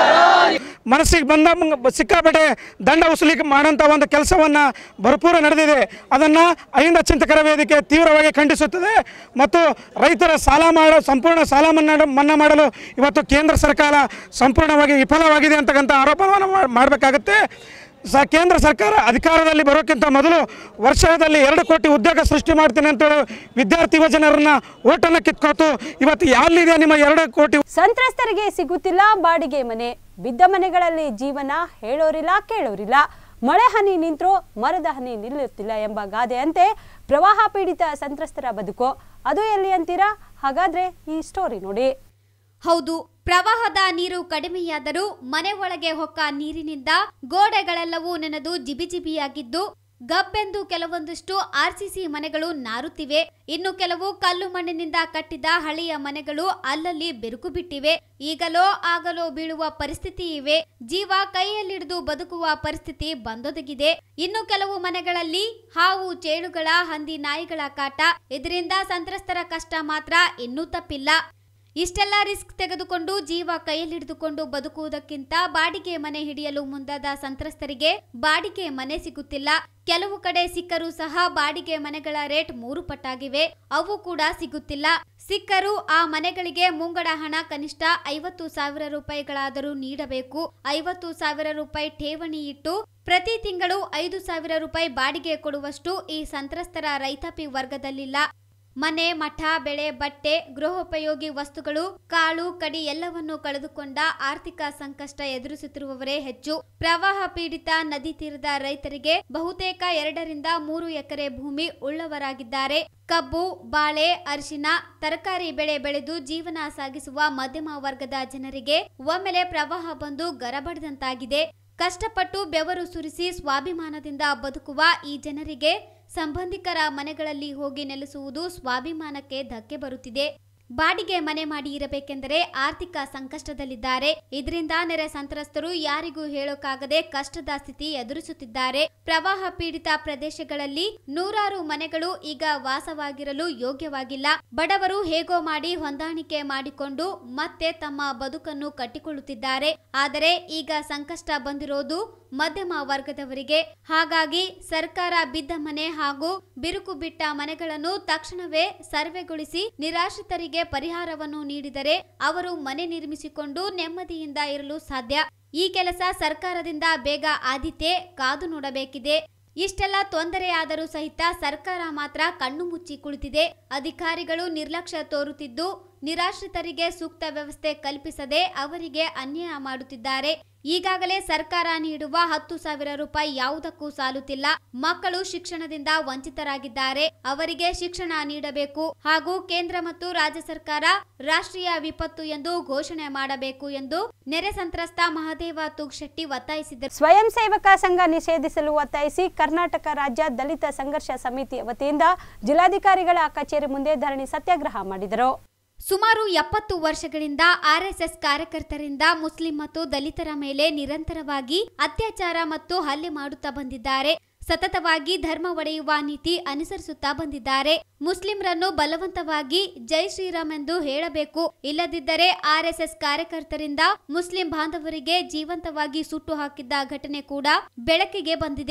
ಮನಸ್ಸಿಗೆ ಬಂದ ಮುಂಗ- ಸಿಕ್ಕಾಪಟ್ಟೆ ದಂಡ ವಸೂಲಿ ಮಾಡೋಂಥ ಒಂದು ಕೆಲಸವನ್ನು ಭರಪೂರ ನಡೆದಿದೆ ಅದನ್ನು ಅಹಿಂದ ಚಿಂತಕರ ವೇದಿಕೆ ತೀವ್ರವಾಗಿ ಖಂಡಿಸುತ್ತದೆ ಮತ್ತು ರೈತರ ಸಾಲ ಮಾಡೋ ಸಂಪೂರ್ಣ ಸಾಲ ಮನ್ನಾ ಮನ್ನಾ ಮಾಡಲು ಇವತ್ತು ಕೇಂದ್ರ ಸರ್ಕಾರ ಸಂಪೂರ್ಣವಾಗಿ ವಿಫಲವಾಗಿದೆ ಅಂತಕ್ಕಂಥ ಆರೋಪವನ್ನು ಮಾಡಬೇಕಾಗುತ್ತೆ ಸ ಕೇಂದ್ರ ಸರ್ಕಾರ ಅಧಿಕಾರದಲ್ಲಿ ಬರೋಕ್ಕಿಂತ ಮೊದಲು ವರ್ಷದಲ್ಲಿ ಎರಡು ಕೋಟಿ ಉದ್ಯೋಗ ಸೃಷ್ಟಿ ಮಾಡ್ತೀನಿ ಅಂತ ಹೇಳಿ ವಿದ್ಯಾರ್ಥಿ ಯುವಜನರನ್ನ ಓಟನ್ನು ಕಿತ್ಕೊತು ಇವತ್ತು ಎಲ್ಲಿದೆ ನಿಮ್ಮ ಎರಡು ಕೋಟಿ ಸಂತ್ರಸ್ತರಿಗೆ ಸಿಗುತ್ತಿಲ್ಲ ಬಾಡಿಗೆ ಮನೆ ಬಿದ್ದ ಮನೆಗಳಲ್ಲಿ ಜೀವನ ಹೇಳೋರಿಲ್ಲ ಕೇಳೋರಿಲ್ಲ ಮಳೆ ಹನಿ ನಿಂತರೂ ಮರದ ಹನಿ ನಿಲ್ಲುತ್ತಿಲ್ಲ ಎಂಬ ಗಾದೆಯಂತೆ ಪ್ರವಾಹ ಪೀಡಿತ ಸಂತ್ರಸ್ತರ ಬದುಕು ಅದು ಎಲ್ಲಿ ಅಂತೀರಾ ಹಾಗಾದ್ರೆ ಈ ಸ್ಟೋರಿ ನೋಡಿ ಹೌದು ಪ್ರವಾಹದ ನೀರು ಕಡಿಮೆಯಾದರೂ ಮನೆ ಒಳಗೆ ಹೊಕ್ಕ ನೀರಿನಿಂದ ಗೋಡೆಗಳೆಲ್ಲವೂ ನೆನೆದು ಜಿಬಿಜಿಬಿಯಾಗಿದ್ದು ಗಬ್ಬೆಂದು ಕೆಲವೊಂದಿಷ್ಟು ಆರ್ಸಿಸಿ ಮನೆಗಳು ನಾರುತ್ತಿವೆ ಇನ್ನು ಕೆಲವು ಕಲ್ಲು ಮಣ್ಣಿನಿಂದ ಕಟ್ಟಿದ ಹಳೆಯ ಮನೆಗಳು ಅಲ್ಲಲ್ಲಿ ಬೆರುಕು ಬಿಟ್ಟಿವೆ ಈಗಲೋ ಆಗಲೋ ಬೀಳುವ ಪರಿಸ್ಥಿತಿ ಇವೆ ಜೀವ ಕೈಯಲ್ಲಿಡಿದು ಬದುಕುವ ಪರಿಸ್ಥಿತಿ ಬಂದೊದಗಿದೆ ಇನ್ನು ಕೆಲವು ಮನೆಗಳಲ್ಲಿ ಹಾವು ಚೇಳುಗಳ ಹಂದಿ ನಾಯಿಗಳ ಕಾಟ ಇದರಿಂದ ಸಂತ್ರಸ್ತರ ಕಷ್ಟ ಮಾತ್ರ ಇನ್ನೂ ತಪ್ಪಿಲ್ಲ ಇಷ್ಟೆಲ್ಲ ರಿಸ್ಕ್ ತೆಗೆದುಕೊಂಡು ಜೀವ ಕೈಯಲ್ಲಿಡಿದುಕೊಂಡು ಬದುಕುವುದಕ್ಕಿಂತ ಬಾಡಿಗೆ ಮನೆ ಹಿಡಿಯಲು ಮುಂದಾದ ಸಂತ್ರಸ್ತರಿಗೆ ಬಾಡಿಗೆ ಮನೆ ಸಿಗುತ್ತಿಲ್ಲ ಕೆಲವು ಕಡೆ ಸಿಕ್ಕರೂ ಸಹ ಬಾಡಿಗೆ ಮನೆಗಳ ರೇಟ್ ಮೂರು ಪಟ್ಟಾಗಿವೆ ಅವು ಕೂಡ ಸಿಗುತ್ತಿಲ್ಲ ಸಿಕ್ಕರೂ ಆ ಮನೆಗಳಿಗೆ ಮುಂಗಡ ಹಣ ಕನಿಷ್ಠ ಐವತ್ತು ಸಾವಿರ ರೂಪಾಯಿಗಳಾದರೂ ನೀಡಬೇಕು ಐವತ್ತು ಸಾವಿರ ರೂಪಾಯಿ ಠೇವಣಿ ಇಟ್ಟು ಪ್ರತಿ ತಿಂಗಳು ಐದು ಸಾವಿರ ರೂಪಾಯಿ ಬಾಡಿಗೆ ಕೊಡುವಷ್ಟು ಈ ಸಂತ್ರಸ್ತರ ರೈತಾಪಿ ವರ್ಗದಲ್ಲಿಲ್ಲ ಮನೆ ಮಠ ಬೆಳೆ ಬಟ್ಟೆ ಗೃಹೋಪಯೋಗಿ ವಸ್ತುಗಳು ಕಾಳು ಕಡಿ ಎಲ್ಲವನ್ನೂ ಕಳೆದುಕೊಂಡ ಆರ್ಥಿಕ ಸಂಕಷ್ಟ ಎದುರಿಸುತ್ತಿರುವವರೇ ಹೆಚ್ಚು ಪ್ರವಾಹ ಪೀಡಿತ ನದಿ ತೀರದ ರೈತರಿಗೆ ಬಹುತೇಕ ಎರಡರಿಂದ ಮೂರು ಎಕರೆ ಭೂಮಿ ಉಳ್ಳವರಾಗಿದ್ದಾರೆ ಕಬ್ಬು ಬಾಳೆ ಅರಿಶಿನ ತರಕಾರಿ ಬೆಳೆ ಬೆಳೆದು ಜೀವನ ಸಾಗಿಸುವ ಮಧ್ಯಮ ವರ್ಗದ ಜನರಿಗೆ ಒಮ್ಮೆಲೆ ಪ್ರವಾಹ ಬಂದು ಗರಬಡಿದಂತಾಗಿದೆ ಕಷ್ಟಪಟ್ಟು ಬೆವರು ಸುರಿಸಿ ಸ್ವಾಭಿಮಾನದಿಂದ ಬದುಕುವ ಈ ಜನರಿಗೆ ಸಂಬಂಧಿಕರ ಮನೆಗಳಲ್ಲಿ ಹೋಗಿ ನೆಲೆಸುವುದು ಸ್ವಾಭಿಮಾನಕ್ಕೆ ಧಕ್ಕೆ ಬರುತ್ತಿದೆ ಬಾಡಿಗೆ ಮನೆ ಮಾಡಿ ಇರಬೇಕೆಂದರೆ ಆರ್ಥಿಕ ಸಂಕಷ್ಟದಲ್ಲಿದ್ದಾರೆ ಇದರಿಂದ ನೆರೆ ಸಂತ್ರಸ್ತರು ಯಾರಿಗೂ ಹೇಳೋಕ್ಕಾಗದೆ ಕಷ್ಟದ ಸ್ಥಿತಿ ಎದುರಿಸುತ್ತಿದ್ದಾರೆ ಪ್ರವಾಹ ಪೀಡಿತ ಪ್ರದೇಶಗಳಲ್ಲಿ ನೂರಾರು ಮನೆಗಳು ಈಗ ವಾಸವಾಗಿರಲು ಯೋಗ್ಯವಾಗಿಲ್ಲ ಬಡವರು ಹೇಗೋ ಮಾಡಿ ಹೊಂದಾಣಿಕೆ ಮಾಡಿಕೊಂಡು ಮತ್ತೆ ತಮ್ಮ ಬದುಕನ್ನು ಕಟ್ಟಿಕೊಳ್ಳುತ್ತಿದ್ದಾರೆ ಆದರೆ ಈಗ ಸಂಕಷ್ಟ ಬಂದಿರೋದು ಮಧ್ಯಮ ವರ್ಗದವರಿಗೆ ಹಾಗಾಗಿ ಸರ್ಕಾರ ಬಿದ್ದ ಮನೆ ಹಾಗೂ ಬಿರುಕು ಬಿಟ್ಟ ಮನೆಗಳನ್ನು ತಕ್ಷಣವೇ ಸರ್ವೆಗೊಳಿಸಿ ನಿರಾಶ್ರಿತರಿಗೆ ಪರಿಹಾರವನ್ನು ನೀಡಿದರೆ ಅವರು ಮನೆ ನಿರ್ಮಿಸಿಕೊಂಡು ನೆಮ್ಮದಿಯಿಂದ ಇರಲು ಸಾಧ್ಯ ಈ ಕೆಲಸ ಸರ್ಕಾರದಿಂದ ಬೇಗ ಆದಿತ್ಯೆ ಕಾದು ನೋಡಬೇಕಿದೆ ಇಷ್ಟೆಲ್ಲ ತೊಂದರೆಯಾದರೂ ಸಹಿತ ಸರ್ಕಾರ ಮಾತ್ರ ಕಣ್ಣು ಮುಚ್ಚಿ ಕುಳಿತಿದೆ ಅಧಿಕಾರಿಗಳು ನಿರ್ಲಕ್ಷ್ಯ ತೋರುತ್ತಿದ್ದು ನಿರಾಶ್ರಿತರಿಗೆ ಸೂಕ್ತ ವ್ಯವಸ್ಥೆ ಕಲ್ಪಿಸದೆ ಅವರಿಗೆ ಅನ್ಯಾಯ ಮಾಡುತ್ತಿದ್ದಾರೆ ಈಗಾಗಲೇ ಸರ್ಕಾರ ನೀಡುವ ಹತ್ತು ಸಾವಿರ ರೂಪಾಯಿ ಯಾವುದಕ್ಕೂ ಸಾಲುತ್ತಿಲ್ಲ ಮಕ್ಕಳು ಶಿಕ್ಷಣದಿಂದ ವಂಚಿತರಾಗಿದ್ದಾರೆ ಅವರಿಗೆ ಶಿಕ್ಷಣ ನೀಡಬೇಕು ಹಾಗೂ ಕೇಂದ್ರ ಮತ್ತು ರಾಜ್ಯ ಸರ್ಕಾರ ರಾಷ್ಟ್ರೀಯ ವಿಪತ್ತು ಎಂದು ಘೋಷಣೆ ಮಾಡಬೇಕು ಎಂದು ನೆರೆ ಸಂತ್ರಸ್ತ ಮಹದೇವ ತೂಗ್ಶೆಟ್ಟಿ ಒತ್ತಾಯಿಸಿದರು ಸ್ವಯಂ ಸೇವಕ ಸಂಘ ನಿಷೇಧಿಸಲು ಒತ್ತಾಯಿಸಿ ಕರ್ನಾಟಕ ರಾಜ್ಯ ದಲಿತ ಸಂಘರ್ಷ ಸಮಿತಿ ವತಿಯಿಂದ ಜಿಲ್ಲಾಧಿಕಾರಿಗಳ ಕಚೇರಿ ಮುಂದೆ ಧರಣಿ ಸತ್ಯಾಗ್ರಹ ಮಾಡಿದರು ಸುಮಾರು ಎಪ್ಪತ್ತು ವರ್ಷಗಳಿಂದ ಆರ್ಎಸ್ಎಸ್ ಕಾರ್ಯಕರ್ತರಿಂದ ಮುಸ್ಲಿಂ ಮತ್ತು ದಲಿತರ ಮೇಲೆ ನಿರಂತರವಾಗಿ ಅತ್ಯಾಚಾರ ಮತ್ತು ಹಲ್ಲೆ ಮಾಡುತ್ತಾ ಬಂದಿದ್ದಾರೆ ಸತತವಾಗಿ ಧರ್ಮ ಒಡೆಯುವ ನೀತಿ ಅನುಸರಿಸುತ್ತಾ ಬಂದಿದ್ದಾರೆ ಮುಸ್ಲಿಂರನ್ನು ಬಲವಂತವಾಗಿ ಜೈ ಶ್ರೀರಾಮ್ ಎಂದು ಹೇಳಬೇಕು ಇಲ್ಲದಿದ್ದರೆ ಆರ್ಎಸ್ಎಸ್ ಕಾರ್ಯಕರ್ತರಿಂದ ಮುಸ್ಲಿಂ ಬಾಂಧವರಿಗೆ ಜೀವಂತವಾಗಿ ಸುಟ್ಟು ಹಾಕಿದ್ದ ಘಟನೆ ಕೂಡ ಬೆಳಕಿಗೆ ಬಂದಿದೆ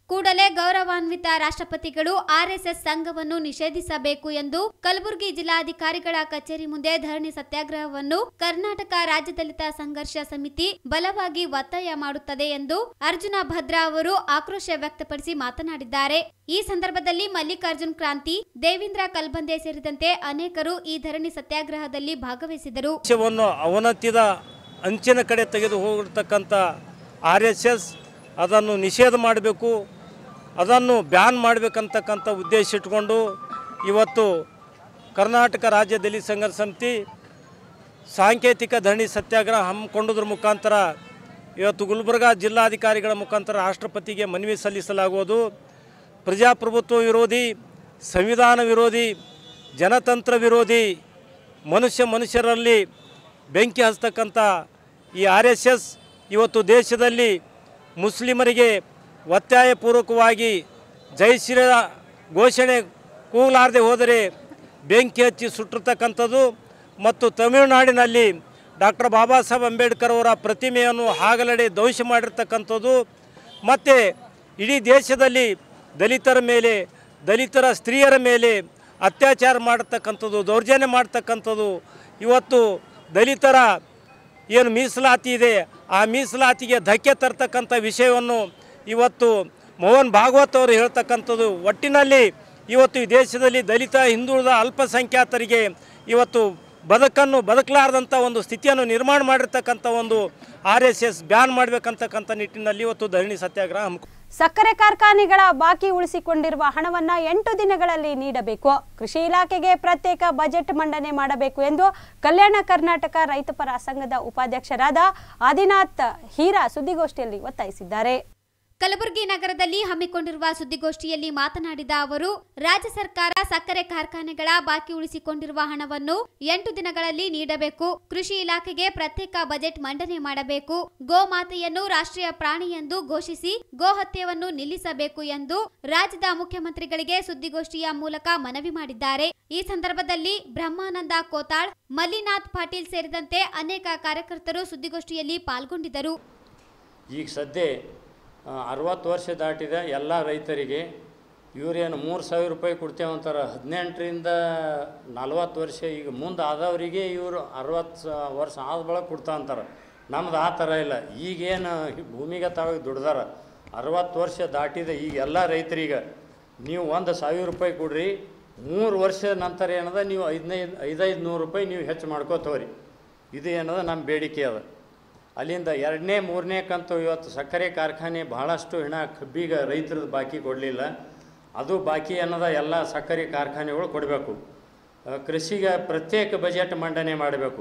ಕೂಡಲೇ ಗೌರವಾನ್ವಿತ ರಾಷ್ಟ್ರಪತಿಗಳು ಆರ್ಎಸ್ಎಸ್ ಸಂಘವನ್ನು ನಿಷೇಧಿಸಬೇಕು ಎಂದು ಕಲಬುರಗಿ ಜಿಲ್ಲಾಧಿಕಾರಿಗಳ ಕಚೇರಿ ಮುಂದೆ ಧರಣಿ ಸತ್ಯಾಗ್ರಹವನ್ನು ಕರ್ನಾಟಕ ರಾಜ್ಯ ದಲಿತ ಸಂಘರ್ಷ ಸಮಿತಿ ಬಲವಾಗಿ ಒತ್ತಾಯ ಮಾಡುತ್ತದೆ ಎಂದು ಅರ್ಜುನ ಭದ್ರಾ ಅವರು ಆಕ್ರೋಶ ವ್ಯಕ್ತಪಡಿಸಿ ಮಾತನಾಡಿದ್ದಾರೆ ಈ ಸಂದರ್ಭದಲ್ಲಿ ಮಲ್ಲಿಕಾರ್ಜುನ್ ಕ್ರಾಂತಿ ದೇವೇಂದ್ರ ಕಲ್ಬಂದೆ ಸೇರಿದಂತೆ ಅನೇಕರು ಈ ಧರಣಿ ಸತ್ಯಾಗ್ರಹದಲ್ಲಿ ಭಾಗವಹಿಸಿದರು ದೇಶವನ್ನು ಅವನತಿದ ಅಂಚಿನ ಕಡೆ ತೆಗೆದು ಹೋಗಿರ್ತಕ್ಕಂಥ ಆರ್ ಎಸ್ ಎಸ್ ಅದನ್ನು ನಿಷೇಧ ಮಾಡಬೇಕು ಅದನ್ನು ಬ್ಯಾನ್ ಮಾಡಬೇಕಂತಕ್ಕಂಥ ಉದ್ದೇಶ ಇಟ್ಕೊಂಡು ಇವತ್ತು ಕರ್ನಾಟಕ ರಾಜ್ಯ ದಲಿತ ಸಂಘರ್ಷ ಸಮಿತಿ ಸಾಂಕೇತಿಕ ಧರಣಿ ಸತ್ಯಾಗ್ರಹ ಹಮ್ಮಿಕೊಂಡದ್ರ ಮುಖಾಂತರ ಇವತ್ತು ಗುಲ್ಬರ್ಗಾ ಜಿಲ್ಲಾಧಿಕಾರಿಗಳ ಮುಖಾಂತರ ರಾಷ್ಟ್ರಪತಿಗೆ ಮನವಿ ಸಲ್ಲಿಸಲಾಗುವುದು ಪ್ರಜಾಪ್ರಭುತ್ವ ವಿರೋಧಿ ಸಂವಿಧಾನ ವಿರೋಧಿ ಜನತಂತ್ರ ವಿರೋಧಿ ಮನುಷ್ಯ ಮನುಷ್ಯರಲ್ಲಿ ಬೆಂಕಿ ಹಚ್ಚತಕ್ಕಂಥ ಈ ಆರ್ ಎಸ್ ಎಸ್ ಇವತ್ತು ದೇಶದಲ್ಲಿ ಮುಸ್ಲಿಮರಿಗೆ ಒತ್ತಾಯಪೂರ್ವಕವಾಗಿ ಜೈ ಶ್ರೀರ ಘೋಷಣೆ ಕೂಗಲಾರದೆ ಹೋದರೆ ಬೆಂಕಿ ಹಚ್ಚಿ ಸುಟ್ಟಿರ್ತಕ್ಕಂಥದ್ದು ಮತ್ತು ತಮಿಳುನಾಡಿನಲ್ಲಿ ಡಾಕ್ಟರ್ ಬಾಬಾ ಸಾಹೇಬ್ ಅಂಬೇಡ್ಕರ್ ಅವರ ಪ್ರತಿಮೆಯನ್ನು ಹಾಗಲಡೆ ಧ್ವಂಸ ಮಾಡಿರ್ತಕ್ಕಂಥದ್ದು ಮತ್ತು ಇಡೀ ದೇಶದಲ್ಲಿ ದಲಿತರ ಮೇಲೆ ದಲಿತರ ಸ್ತ್ರೀಯರ ಮೇಲೆ ಅತ್ಯಾಚಾರ ಮಾಡತಕ್ಕಂಥದ್ದು ದೌರ್ಜನ್ಯ ಮಾಡ್ತಕ್ಕಂಥದ್ದು ಇವತ್ತು ದಲಿತರ ಏನು ಮೀಸಲಾತಿ ಇದೆ ಆ ಮೀಸಲಾತಿಗೆ ಧಕ್ಕೆ ತರ್ತಕ್ಕಂಥ ವಿಷಯವನ್ನು ಇವತ್ತು ಮೋಹನ್ ಭಾಗವತ್ ಅವರು ಹೇಳ್ತಕ್ಕಂಥದ್ದು ಒಟ್ಟಿನಲ್ಲಿ ಇವತ್ತು ಈ ದೇಶದಲ್ಲಿ ದಲಿತ ಹಿಂದುಳಿದ ಅಲ್ಪಸಂಖ್ಯಾತರಿಗೆ ಇವತ್ತು ಬದುಕನ್ನು ಬದುಕಲಾರದಂಥ ಒಂದು ಸ್ಥಿತಿಯನ್ನು ನಿರ್ಮಾಣ ಮಾಡಿರ್ತಕ್ಕಂಥ ಒಂದು ಆರ್ ಎಸ್ ಎಸ್ ಬ್ಯಾನ್ ಮಾಡಬೇಕಂತಕ್ಕಂಥ ನಿಟ್ಟಿನಲ್ಲಿ ಇವತ್ತು ಧರಣಿ ಸತ್ಯಾಗ್ರಹ ಹಮ್ಮಿಕೊ ಸಕ್ಕರೆ ಕಾರ್ಖಾನೆಗಳ ಬಾಕಿ ಉಳಿಸಿಕೊಂಡಿರುವ ಹಣವನ್ನ ಎಂಟು ದಿನಗಳಲ್ಲಿ ನೀಡಬೇಕು ಕೃಷಿ ಇಲಾಖೆಗೆ ಪ್ರತ್ಯೇಕ ಬಜೆಟ್ ಮಂಡನೆ ಮಾಡಬೇಕು ಎಂದು ಕಲ್ಯಾಣ ಕರ್ನಾಟಕ ರೈತಪರ ಸಂಘದ ಉಪಾಧ್ಯಕ್ಷರಾದ ಆದಿನಾಥ್ ಹೀರಾ ಸುದ್ದಿಗೋಷ್ಠಿಯಲ್ಲಿ ಒತ್ತಾಯಿಸಿದ್ದಾರೆ ಕಲಬುರಗಿ ನಗರದಲ್ಲಿ ಹಮ್ಮಿಕೊಂಡಿರುವ ಸುದ್ದಿಗೋಷ್ಠಿಯಲ್ಲಿ ಮಾತನಾಡಿದ ಅವರು ರಾಜ್ಯ ಸರ್ಕಾರ ಸಕ್ಕರೆ ಕಾರ್ಖಾನೆಗಳ ಬಾಕಿ ಉಳಿಸಿಕೊಂಡಿರುವ ಹಣವನ್ನು ಎಂಟು ದಿನಗಳಲ್ಲಿ ನೀಡಬೇಕು ಕೃಷಿ ಇಲಾಖೆಗೆ ಪ್ರತ್ಯೇಕ ಬಜೆಟ್ ಮಂಡನೆ ಮಾಡಬೇಕು ಗೋಮಾತೆಯನ್ನು ರಾಷ್ಟ್ರೀಯ ಪ್ರಾಣಿ ಎಂದು ಘೋಷಿಸಿ ಗೋಹತ್ಯೆಯನ್ನು ನಿಲ್ಲಿಸಬೇಕು ಎಂದು ರಾಜ್ಯದ ಮುಖ್ಯಮಂತ್ರಿಗಳಿಗೆ ಸುದ್ದಿಗೋಷ್ಠಿಯ ಮೂಲಕ ಮನವಿ ಮಾಡಿದ್ದಾರೆ ಈ ಸಂದರ್ಭದಲ್ಲಿ ಬ್ರಹ್ಮಾನಂದ ಕೋತಾಳ್ ಮಲ್ಲಿನಾಥ್ ಪಾಟೀಲ್ ಸೇರಿದಂತೆ ಅನೇಕ ಕಾರ್ಯಕರ್ತರು ಸುದ್ದಿಗೋಷ್ಠಿಯಲ್ಲಿ ಪಾಲ್ಗೊಂಡಿದ್ದರು ಈಗ ಸದ್ಯ ಅರವತ್ತು ವರ್ಷ ದಾಟಿದ ಎಲ್ಲ ರೈತರಿಗೆ ಇವ್ರೇನು ಮೂರು ಸಾವಿರ ರೂಪಾಯಿ ಕೊಡ್ತೇವೆ ಅಂತಾರೆ ಹದಿನೆಂಟರಿಂದ ನಲ್ವತ್ತು ವರ್ಷ ಈಗ ಮುಂದೆ ಆದವರಿಗೆ ಇವರು ಅರವತ್ತು ವರ್ಷ ಆದ ಬಳಿಕ ಕೊಡ್ತಾ ಅಂತಾರೆ ನಮ್ದು ಆ ಥರ ಇಲ್ಲ ಈಗೇನು ಭೂಮಿಗೆ ತಾವಾಗಿ ದುಡ್ದಾರ ಅರವತ್ತು ವರ್ಷ ದಾಟಿದ ಈಗ ಎಲ್ಲ ರೈತರಿಗೆ ನೀವು ಒಂದು ಸಾವಿರ ರೂಪಾಯಿ ಕೊಡ್ರಿ ಮೂರು ವರ್ಷ ನಂತರ ಏನದ ನೀವು ಐದನೈದು ಐದೈದು ನೂರು ರೂಪಾಯಿ ನೀವು ಹೆಚ್ಚು ಮಾಡ್ಕೋತವ್ರಿ ಇದು ಏನದ ನಮ್ಮ ಬೇಡಿಕೆ ಅದ ಅಲ್ಲಿಂದ ಎರಡನೇ ಮೂರನೇ ಕಂತು ಇವತ್ತು ಸಕ್ಕರೆ ಕಾರ್ಖಾನೆ ಭಾಳಷ್ಟು ಹಣ ಕಬ್ಬಿಗೆ ರೈತರದ್ದು ಬಾಕಿ ಕೊಡಲಿಲ್ಲ ಅದು ಬಾಕಿ ಅನ್ನೋದ ಎಲ್ಲ ಸಕ್ಕರೆ ಕಾರ್ಖಾನೆಗಳು ಕೊಡಬೇಕು ಕೃಷಿಗೆ ಪ್ರತ್ಯೇಕ ಬಜೆಟ್ ಮಂಡನೆ ಮಾಡಬೇಕು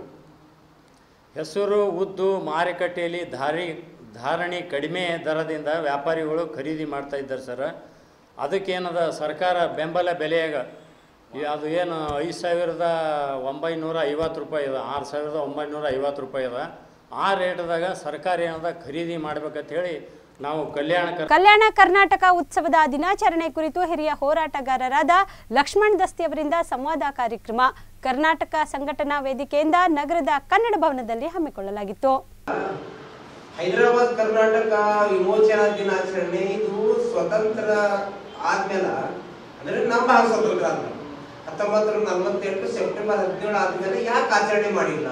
ಹೆಸರು ಉದ್ದು ಮಾರುಕಟ್ಟೆಯಲ್ಲಿ ಧಾರಿ ಧಾರಣೆ ಕಡಿಮೆ ದರದಿಂದ ವ್ಯಾಪಾರಿಗಳು ಖರೀದಿ ಮಾಡ್ತಾ ಇದ್ದಾರೆ ಸರ್ ಅದಕ್ಕೇನದ ಸರ್ಕಾರ ಬೆಂಬಲ ಬೆಲೆಯಾಗ ಈ ಅದು ಏನು ಐದು ಸಾವಿರದ ಒಂಬೈನೂರ ಐವತ್ತು ರೂಪಾಯಿ ಇದೆ ಆರು ಸಾವಿರದ ಒಂಬೈನೂರ ಐವತ್ತು ರೂಪಾಯಿ ಇದೆ ಆ ರೇಟ್ದಾಗ ಸರ್ಕಾರ ಏನದ ಖರೀದಿ ಮಾಡ್ಬೇಕಂತ ಹೇಳಿ ನಾವು ಕಲ್ಯಾಣ ಕರ್ ಕಲ್ಯಾಣ ಕರ್ನಾಟಕ ಉತ್ಸವದ ದಿನಾಚರಣೆ ಕುರಿತು ಹಿರಿಯ ಹೋರಾಟಗಾರರಾದ ಲಕ್ಷ್ಮಣ್ ದಸ್ತಿ ಅವರಿಂದ ಸಂವಾದ ಕಾರ್ಯಕ್ರಮ ಕರ್ನಾಟಕ ಸಂಘಟನಾ ವೇದಿಕೆಯಿಂದ ನಗರದ ಕನ್ನಡ ಭವನದಲ್ಲಿ ಹಮ್ಮಿಕೊಳ್ಳಲಾಗಿತ್ತು ಹೈದರಾಬಾದ್ ಕರ್ನಾಟಕ ವಿಮೋಚನಾ ದಿನಾಚರಣೆ ಇದು ಸ್ವತಂತ್ರ ಆದ್ಮೇಲೆ ಅಂದ್ರೆ ನಮ್ಮ ಭಾರತ ಸ್ವತಂತ್ರ ಆದ್ಮೇಲೆ ಹತ್ತೊಂಬತ್ತು ನೂರ ನಲವತ್ತೆಂಟು ಸೆಪ್ಟೆಂಬರ್ ಹದಿನೇಳು ಆದ್ಮೇಲೆ ಯಾಕೆ ಆಚರಣೆ ಮಾಡಿಲ್ಲ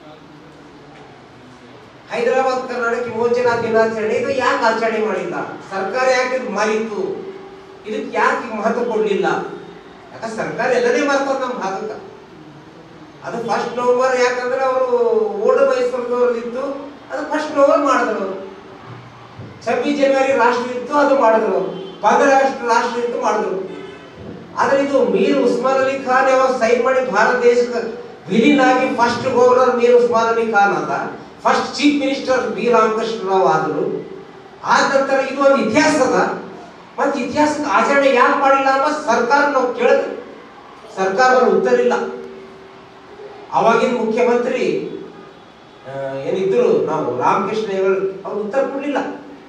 ಹೈದರಾಬಾದ್ ಕರ್ನಾಟಕ ವಿಮೋಚನಾ ದಿನಾಚರಣೆ ಇದು ಯಾಕೆ ಆಚರಣೆ ಮಾಡಿಲ್ಲ ಸರ್ಕಾರ ಯಾಕೆ ಇದು ಮರಿತು ಇದಕ್ಕೆ ಯಾಕೆ ಮಹತ್ವ ಕೊಡ್ಲಿಲ್ಲ ಯಾಕಂದ್ರೆ ಸರ್ಕಾರ ಎಲ್ಲನೇ ಮಾಡ್ತಾರೆ ನಮ್ಮ ಭಾಗಕ್ಕೆ ಅದು ಫಸ್ಟ್ ನವಂಬರ್ ಯಾಕಂದ್ರೆ ಅವರು ಓಲ್ಡ್ ಮೈಸೂರಿನವ್ರದ್ದು ಅದು ಫಸ್ಟ್ ನವಂಬರ್ ಮಾಡಿದ್ರು ಅವರು ಛಬ್ಬೀಸ್ ಜನವರಿ ರಾಷ್ಟ್ರ ಇತ್ತು ಅದು ಮಾಡಿದ್ರು ಪಂದ್ರ ಆಗಸ್ಟ್ ರಾಷ್ಟ್ರ ಇತ್ತು ಮಾಡಿದ್ರು ಆದ್ರೆ ಇದು ಮೀರ್ ಉಸ್ಮಾನ್ ಅಲಿ ಖಾನ್ ಯಾವಾಗ ಸೈನ್ ಮಾಡಿ ಭಾರತ ದೇಶಕ್ಕೆ ವಿಲೀನ್ ಆಗಿ ಫಸ್ಟ್ ಗವರ್ನರ್ ಮೀರ್ ಉಸ್ಮಾನ್ ಅಲಿ ಖಾನ್ ಅದ first chief minister B Ramakrishna Rao ಆದರು ಆದ ನಂತರ ಇದು ಒಂದು ಇತಿಹಾಸ ಅದ ಮತ್ತೆ ಇತಿಹಾಸಕ್ಕೆ ಆಚರಣೆ ಯಾಕೆ ಮಾಡಿಲ್ಲ ಅನ್ನೋ ಸರ್ಕಾರ ನಾವು ಕೇಳಿದ್ವಿ ಸರ್ಕಾರದ ಉತ್ತರ ಇಲ್ಲ ಅವಾಗಿನ ಮುಖ್ಯಮಂತ್ರಿ ಆ, ಏನಿದ್ರು ನಾವು ರಾಮಕೃಷ್ಣ ಹೆಗಡೆ ಅವ್ರು ಉತ್ತರ ಕೊಡ್ಲಿಲ್ಲ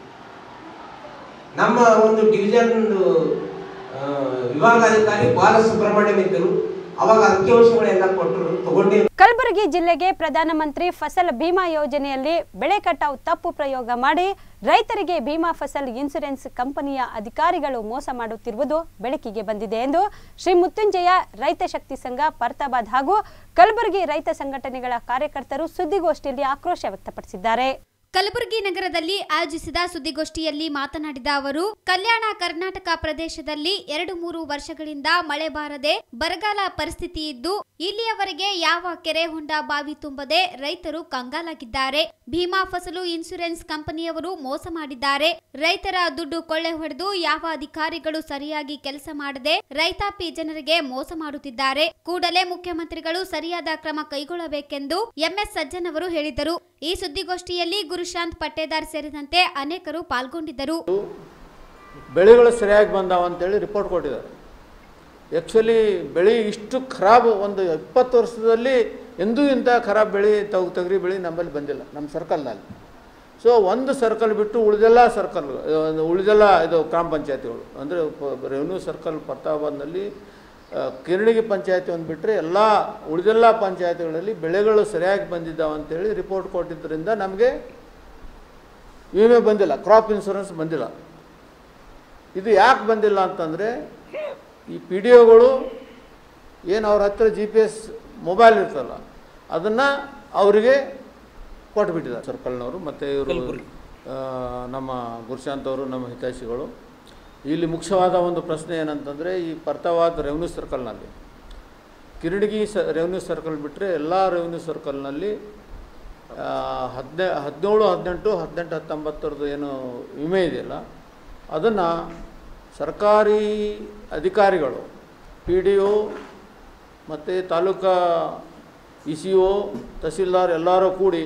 ನಮ್ಮ ಒಂದು ಡಿವಿಷನ್ ವಿಭಾಗಾಧಿಕಾರಿ ಬಾಲಸುಬ್ರಹ್ಮಣ್ಯಂ ಇದ್ದರು ಅವಾಗ ಅಂಕಿಅಂಶಗಳೆಲ್ಲ ಕೊಟ್ಟರು ತಗೊಂಡೇ ಕಲಬುರಗಿ ಜಿಲ್ಲೆಗೆ ಪ್ರಧಾನಮಂತ್ರಿ ಫಸಲ್ ಬಿಮಾ ಯೋಜನೆಯಲ್ಲಿ ಬೆಳೆ ಕಟಾವು ತಪ್ಪು ಪ್ರಯೋಗ ಮಾಡಿ ರೈತರಿಗೆ ಭೀಮಾ ಫಸಲ್ ಇನ್ಸೂರೆನ್ಸ್ ಕಂಪನಿಯ ಅಧಿಕಾರಿಗಳು ಮೋಸ ಮಾಡುತ್ತಿರುವುದು ಬೆಳಕಿಗೆ ಬಂದಿದೆ ಎಂದು ಶ್ರೀ ಮುತ್ತುಂಜಯ ರೈತ ಶಕ್ತಿ ಸಂಘ ಪರ್ತಾಬಾದ್ ಹಾಗೂ ಕಲಬುರಗಿ ರೈತ ಸಂಘಟನೆಗಳ ಕಾರ್ಯಕರ್ತರು ಸುದ್ದಿಗೋಷ್ಠಿಯಲ್ಲಿ ಆಕ್ರೋಶ ವ್ಯಕ್ತಪಡಿಸಿದ್ದಾರೆ ಕಲಬುರಗಿ ನಗರದಲ್ಲಿ ಆಯೋಜಿಸಿದ ಸುದ್ದಿಗೋಷ್ಠಿಯಲ್ಲಿ ಮಾತನಾಡಿದ ಅವರು ಕಲ್ಯಾಣ ಕರ್ನಾಟಕ ಪ್ರದೇಶದಲ್ಲಿ ಎರಡು ಮೂರು ವರ್ಷಗಳಿಂದ ಮಳೆ ಬಾರದೆ ಬರಗಾಲ ಪರಿಸ್ಥಿತಿ ಇದ್ದು ಇಲ್ಲಿಯವರೆಗೆ ಯಾವ ಕೆರೆ ಹೊಂಡ ಬಾವಿ ತುಂಬದೆ ರೈತರು ಕಂಗಾಲಾಗಿದ್ದಾರೆ ಭೀಮಾ ಫಸಲು ಇನ್ಸೂರೆನ್ಸ್ ಕಂಪನಿಯವರು ಮೋಸ ಮಾಡಿದ್ದಾರೆ ರೈತರ ದುಡ್ಡು ಕೊಳ್ಳೆ ಹೊಡೆದು ಯಾವ ಅಧಿಕಾರಿಗಳು ಸರಿಯಾಗಿ ಕೆಲಸ ಮಾಡದೆ ರೈತಾಪಿ ಜನರಿಗೆ ಮೋಸ ಮಾಡುತ್ತಿದ್ದಾರೆ ಕೂಡಲೇ ಮುಖ್ಯಮಂತ್ರಿಗಳು ಸರಿಯಾದ ಕ್ರಮ ಕೈಗೊಳ್ಳಬೇಕೆಂದು ಎಂಎಸ್ ಸಜ್ಜನ್ ಅವರು ಹೇಳಿದರು ಈ ಸುದ್ದಿಗೋಷ್ಠಿಯಲ್ಲಿ ಗುರುಶಾಂತ್ ಪಟ್ಟೇದಾರ್ ಸೇರಿದಂತೆ ಅನೇಕರು ಪಾಲ್ಗೊಂಡಿದ್ದರು ಬೆಳೆಗಳು ಸರಿಯಾಗಿ ಬಂದಾವ ಅಂತೇಳಿ ರಿಪೋರ್ಟ್ ಕೊಟ್ಟಿದ್ದಾರೆ ಆ್ಯಕ್ಚುಲಿ ಬೆಳೆ ಇಷ್ಟು ಖರಾಬ್ ಒಂದು ಇಪ್ಪತ್ತು ವರ್ಷದಲ್ಲಿ ಎಂದೂ ಇಂಥ ಖರಾಬ್ ಬೆಳೆ ತಗ್ ತೊಗರಿ ಬೆಳೆ ನಮ್ಮಲ್ಲಿ ಬಂದಿಲ್ಲ ನಮ್ಮ ಸರ್ಕಲ್ನಲ್ಲಿ ಸೊ ಒಂದು ಸರ್ಕಲ್ ಬಿಟ್ಟು ಉಳಿದೆಲ್ಲ ಸರ್ಕಲ್ ಉಳಿದೆಲ್ಲ ಇದು ಗ್ರಾಮ ಪಂಚಾಯತಿಗಳು ಅಂದರೆ ರೆವೆನ್ಯೂ ಸರ್ಕಲ್ ಪತ್ತಾಬಾದ್ನಲ್ಲಿ ಆ, ಕಿರಣಿಗಿ ಪಂಚಾಯತಿ ಒಂದು ಬಿಟ್ಟರೆ ಎಲ್ಲ ಉಳಿದೆಲ್ಲ ಪಂಚಾಯತಿಗಳಲ್ಲಿ ಬೆಳೆಗಳು ಸರಿಯಾಗಿ ಬಂದಿದ್ದಾವೆ ಅಂತೇಳಿ ರಿಪೋರ್ಟ್ ಕೊಟ್ಟಿದ್ದರಿಂದ ನಮಗೆ ವಿಮೆ ಬಂದಿಲ್ಲ ಕ್ರಾಪ್ ಇನ್ಶೂರೆನ್ಸ್ ಬಂದಿಲ್ಲ ಇದು ಯಾಕೆ ಬಂದಿಲ್ಲ ಅಂತಂದರೆ ಈ ಪಿ ಡಿ ಒಗಳು ಏನು ಅವ್ರ ಹತ್ರ ಜಿ ಪಿ ಎಸ್ ಮೊಬೈಲ್ ಇರ್ತಲ್ಲ ಅದನ್ನು ಅವರಿಗೆ ಕೊಟ್ಬಿಟ್ಟಿದ್ದಾರೆ ಸರ್ಕಲ್ನವರು ಮತ್ತು ಇವರು ಆ, ನಮ್ಮ ಗುರುಶಾಂತ್ ಅವರು ನಮ್ಮ ಹಿತೈಷಿಗಳು ಇಲ್ಲಿ ಮುಖ್ಯವಾದ ಒಂದು ಪ್ರಶ್ನೆ ಏನಂತಂದರೆ ಈ ಪರ್ತವಾದ ರೆವೆನ್ಯೂ ಸರ್ಕಲ್ನಲ್ಲಿ ಕಿರಡಗಿ ಸ ರೆವೆನ್ಯೂ ಸರ್ಕಲ್ ಬಿಟ್ಟರೆ ಎಲ್ಲ ರೆವೆನ್ಯೂ ಸರ್ಕಲ್ನಲ್ಲಿ ಹದಿನೇ ಹದಿನೇಳು ಹದಿನೆಂಟು ಹದಿನೆಂಟು ಹತ್ತೊಂಬತ್ತರದ್ದು ಏನು ವಿಮೆ ಇದೆಯಲ್ಲ ಅದನ್ನು ಸರ್ಕಾರಿ ಅಧಿಕಾರಿಗಳು ಪಿ ಡಿ ಒ ಮತ್ತು taluka E C O tahsildar ಎಲ್ಲರೂ ಕೂಡಿ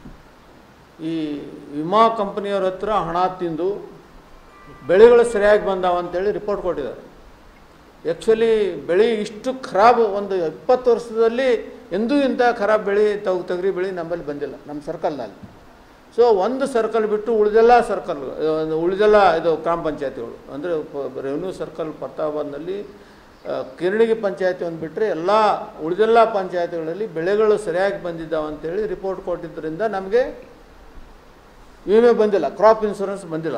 ಈ ವಿಮಾ ಕಂಪನಿಯವ್ರ ಹತ್ರ ಹಣ ತಿಂದು ಬೆಳೆಗಳು ಸರಿಯಾಗಿ ಬಂದಾವ ಅಂತೇಳಿ ರಿಪೋರ್ಟ್ ಕೊಟ್ಟಿದ್ದಾರೆ ಆ್ಯಕ್ಚುಲಿ ಬೆಳೆ ಇಷ್ಟು ಖರಾಬ್ ಒಂದು ಇಪ್ಪತ್ತು ವರ್ಷದಲ್ಲಿ ಎಂದೂ ಇಂಥ ಖರಾಬ್ ಬೆಳೆ ತಗ್ ತೊಗರಿ ಬೆಳೆ ನಮ್ಮಲ್ಲಿ ಬಂದಿಲ್ಲ ನಮ್ಮ ಸರ್ಕಲ್ನಲ್ಲಿ ಸೊ ಒಂದು ಸರ್ಕಲ್ ಬಿಟ್ಟು ಉಳಿದೆಲ್ಲ ಸರ್ಕಲ್ ಉಳಿದೆಲ್ಲ ಇದು ಗ್ರಾಮ ಪಂಚಾಯತಿಗಳು ಅಂದರೆ ರೆವೆನ್ಯೂ ಸರ್ಕಲ್ ಪತ್ತಾಬಾದ್ನಲ್ಲಿ ಆ, ಕಿರಣಿಗಿ ಪಂಚಾಯತಿ ಒಂದು ಬಿಟ್ಟರೆ ಎಲ್ಲ ಉಳಿದೆಲ್ಲ ಪಂಚಾಯತಿಗಳಲ್ಲಿ ಬೆಳೆಗಳು ಸರಿಯಾಗಿ ಬಂದಿದ್ದಾವೆ ಅಂತೇಳಿ ರಿಪೋರ್ಟ್ ಕೊಟ್ಟಿದ್ದರಿಂದ ನಮಗೆ ವಿಮೆ ಬಂದಿಲ್ಲ ಕ್ರಾಪ್ ಇನ್ಶೂರೆನ್ಸ್ ಬಂದಿಲ್ಲ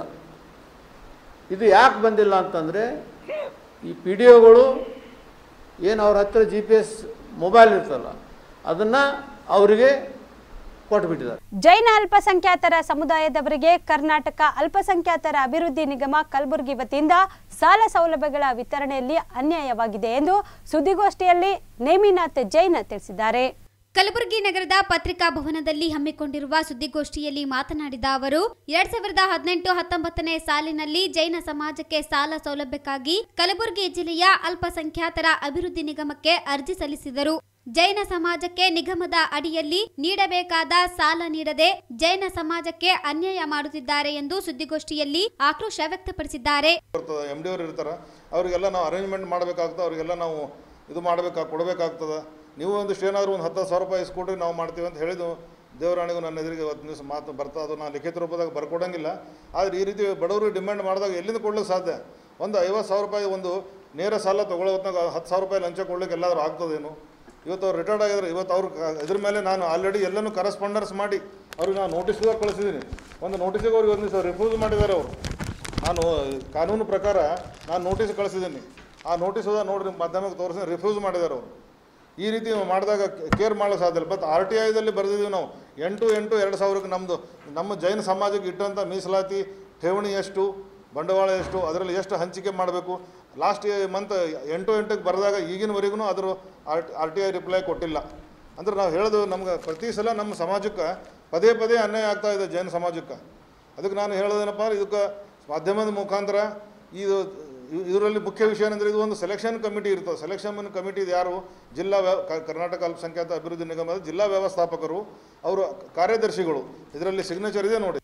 ಇದು ಯಾಕೆ ಬಂದಿಲ್ಲ ಅಂತಂದರೆ ಈ ಪಿ ಡಿ ಒಗಳು ಏನು ಅವ್ರ ಹತ್ರ ಜಿ ಪಿ ಎಸ್ ಮೊಬೈಲ್ ಇರ್ತಲ್ಲ ಅದನ್ನು ಅವರಿಗೆ ಕೊಟ್ಬಿಟ್ಟಿದ್ದಾರೆ ಜೈನ ಅಲ್ಪಸಂಖ್ಯಾತರ ಸಮುದಾಯದವರಿಗೆ ಕರ್ನಾಟಕ ಅಲ್ಪಸಂಖ್ಯಾತರ ಅಭಿವೃದ್ಧಿ ನಿಗಮ ಕಲಬುರಗಿ ವತಿಯಿಂದ ಸಾಲ ಸೌಲಭ್ಯಗಳ ವಿತರಣೆಯಲ್ಲಿ ಅನ್ಯಾಯವಾಗಿದೆ ಎಂದು ಸುದ್ದಿಗೋಷ್ಠಿಯಲ್ಲಿ ನೇಮಿನಾಥ್ ಜೈನ್ ತಿಳಿಸಿದ್ದಾರೆ ಕಲಬುರಗಿ ನಗರದ ಪತ್ರಿಕಾ ಭವನದಲ್ಲಿ ಹಮ್ಮಿಕೊಂಡಿರುವ ಸುದ್ದಿಗೋಷ್ಠಿಯಲ್ಲಿ ಮಾತನಾಡಿದ ಅವರು ಎರಡ್ ಸಾವಿರದ ಹದಿನೆಂಟು ಹತ್ತೊಂಬತ್ತನೇ ಸಾಲಿನಲ್ಲಿ ಜೈನ ಸಮಾಜಕ್ಕೆ ಸಾಲ ಸೌಲಭ್ಯಕ್ಕಾಗಿ ಕಲಬುರಗಿ ಜಿಲ್ಲೆಯ ಅಲ್ಪಸಂಖ್ಯಾತರ ಅಭಿವೃದ್ಧಿ ನಿಗಮಕ್ಕೆ ಅರ್ಜಿ ಸಲ್ಲಿಸಿದರು ಜೈನ ಸಮಾಜಕ್ಕೆ ನಿಗಮದ ಅಡಿಯಲ್ಲಿ ನೀಡಬೇಕಾದ ಸಾಲ ನೀಡದೆ ಜೈನ ಸಮಾಜಕ್ಕೆ ಅನ್ಯಾಯ ಮಾಡುತ್ತಿದ್ದಾರೆ ಎಂದು ಸುದ್ದಿಗೋಷ್ಠಿಯಲ್ಲಿ ಆಕ್ರೋಶ ವ್ಯಕ್ತಪಡಿಸಿದ್ದಾರೆ ಬರ್ತದೆ ಎಮ್ ಡಿ ಅವ್ರು ಇರ್ತಾರೆ ಅವರಿಗೆಲ್ಲ ನಾವು ಅರೇಂಜ್ಮೆಂಟ್ ಮಾಡಬೇಕಾಗ್ತದೆ ಅವರಿಗೆಲ್ಲ ನಾವು ಇದು ಮಾಡಬೇಕಾ ಕೊಡಬೇಕಾಗ್ತದೆ ನೀವು ಒಂದಿಷ್ಟು ಏನಾದರೂ ಒಂದು ಹತ್ತು ಸಾವಿರ ರೂಪಾಯಿ ಇಸ್ಕೊಡ್ರಿ ನಾವು ಮಾಡ್ತೀವಿ ಅಂತ ಹೇಳಿದ್ದು ದೇವರಾಣಿಗೂ ನನ್ನ ಎದುರಿಗೆ ಇವತ್ತು ದಿವಸ ಮಾತು ಬರ್ತಾ ಅದು ನಾನು ಲಿಖಿತ ರೂಪದಾಗ ಬರ್ಕೊಡಂಗಿಲ್ಲ ಆದರೆ ಈ ರೀತಿ ಬಡವರು ಡಿಮ್ಯಾಂಡ್ ಮಾಡಿದಾಗ ಎಲ್ಲಿಂದ ಕೊಡ್ಲಿಕ್ಕೆ ಸಾಧ್ಯ ಒಂದು ಐವತ್ತು ಸಾವಿರ ರೂಪಾಯಿ ಒಂದು ನೇರ ಸಾಲ ತೊಗೊಳ್ಳೋ ಹೊತ್ನಾಗ ಹತ್ತು ಸಾವಿರ ರೂಪಾಯಿ ಲಂಚ ಕೊಡ್ಲಿಕ್ಕೆ ಎಲ್ಲಾದರೂ ಆಗ್ತದೇನು ಇವತ್ತು ಅವ್ರು ರಿಟೈರ್ಡ್ ಆಗಿದ್ರೆ ಇವತ್ತು ಅವ್ರು ಕ- ಇದ್ರ ಮೇಲೆ ನಾನು ಆಲ್ರೆಡಿ ಎಲ್ಲನೂ ಕರೆಸ್ಪಾಂಡರ್ಸ್ ಮಾಡಿ ಅವ್ರಿಗೆ ನಾನು ನೋಟಿಸ್ ಕೂಡ ಕಳಿಸಿದ್ದೀನಿ ಒಂದು ನೋಟಿಸಿಗೆ ಅವ್ರಿಗೆ ಒಂದು ದಿವಸ ರಿಫ್ಯೂಸ್ ಮಾಡಿದ್ದಾರೆ ಅವರು ನಾನು ಕಾನೂನು ಪ್ರಕಾರ ನಾನು ನೋಟಿಸ್ ಕಳಿಸಿದ್ದೀನಿ ಆ ನೋಟಿಸ್ ಹೋದ ನೋಡ್ರಿ ಮಾಧ್ಯಮಕ್ಕೆ ತೋರಿಸಿ ರಿಫ್ಯೂಸ್ ಮಾಡಿದ್ದಾರೆ ಅವರು ಈ ರೀತಿ ಮಾಡಿದಾಗ ಕೇರ್ ಮಾಡಲು ಸಾಧ್ಯ ಇಲ್ಲ ಬಟ್ ಆರ್ ಟಿ ಐದಲ್ಲಿ ಬರೆದಿದ್ದೀವಿ ನಾವು ಎಂಟು ಎಂಟು ಎರಡು ಸಾವಿರಕ್ಕೆ ನಮ್ಮದು ನಮ್ಮ ಜೈನ ಸಮಾಜಕ್ಕೆ ಇಟ್ಟಂಥ ಮೀಸಲಾತಿ ಠೇವಣಿ ಎಷ್ಟು ಬಂಡವಾಳ ಎಷ್ಟು ಅದರಲ್ಲಿ ಎಷ್ಟು ಹಂಚಿಕೆ ಮಾಡಬೇಕು ಲಾಸ್ಟ್ ಮಂತ್ ಎಂಟು ಎಂಟಕ್ಕೆ ಬರೆದಾಗ ಈಗಿನವರೆಗೂ ಅದ್ರ R R T I reply ಕೊಟ್ಟಿಲ್ಲ ಅಂದ್ರೆ ನಾವು ಹೇಳೋದು ನಮ್ಗೆ ಪ್ರತಿ ಸಲ ನಮ್ಮ ಸಮಾಜಕ್ಕೆ ಪದೇ ಪದೇ ಅನ್ಯಾಯ ಆಗ್ತಾ ಇದೆ ಜೈನ ಸಮಾಜಕ್ಕೆ ಅದಕ್ಕೆ ನಾನು ಹೇಳೋದೇನಪ್ಪ ಅಂದ್ರೆ ಇದಕ್ಕೆ ಮಾಧ್ಯಮದ ಮುಖಾಂತರ ಇದು ಇ- ಇದರಲ್ಲಿ ಮುಖ್ಯ ವಿಷಯ ಏನಂದರೆ ಇದು ಒಂದು ಸೆಲೆಕ್ಷನ್ ಕಮಿಟಿ ಇರ್ತದೆ ಸೆಲೆಕ್ಷನ್ ಕಮಿಟಿ ಯಾರು ಜಿಲ್ಲಾ ವ್ಯ ಕ- ಕರ್ನಾಟಕ ಅಲ್ಪಸಂಖ್ಯಾತ ಅಭಿವೃದ್ಧಿ ನಿಗಮದ ಜಿಲ್ಲಾ ವ್ಯವಸ್ಥಾಪಕರು ಅವರು ಕಾರ್ಯದರ್ಶಿಗಳು ಇದರಲ್ಲಿ ಸಿಗ್ನೇಚರ್ ಇದೆ ನೋಡಿ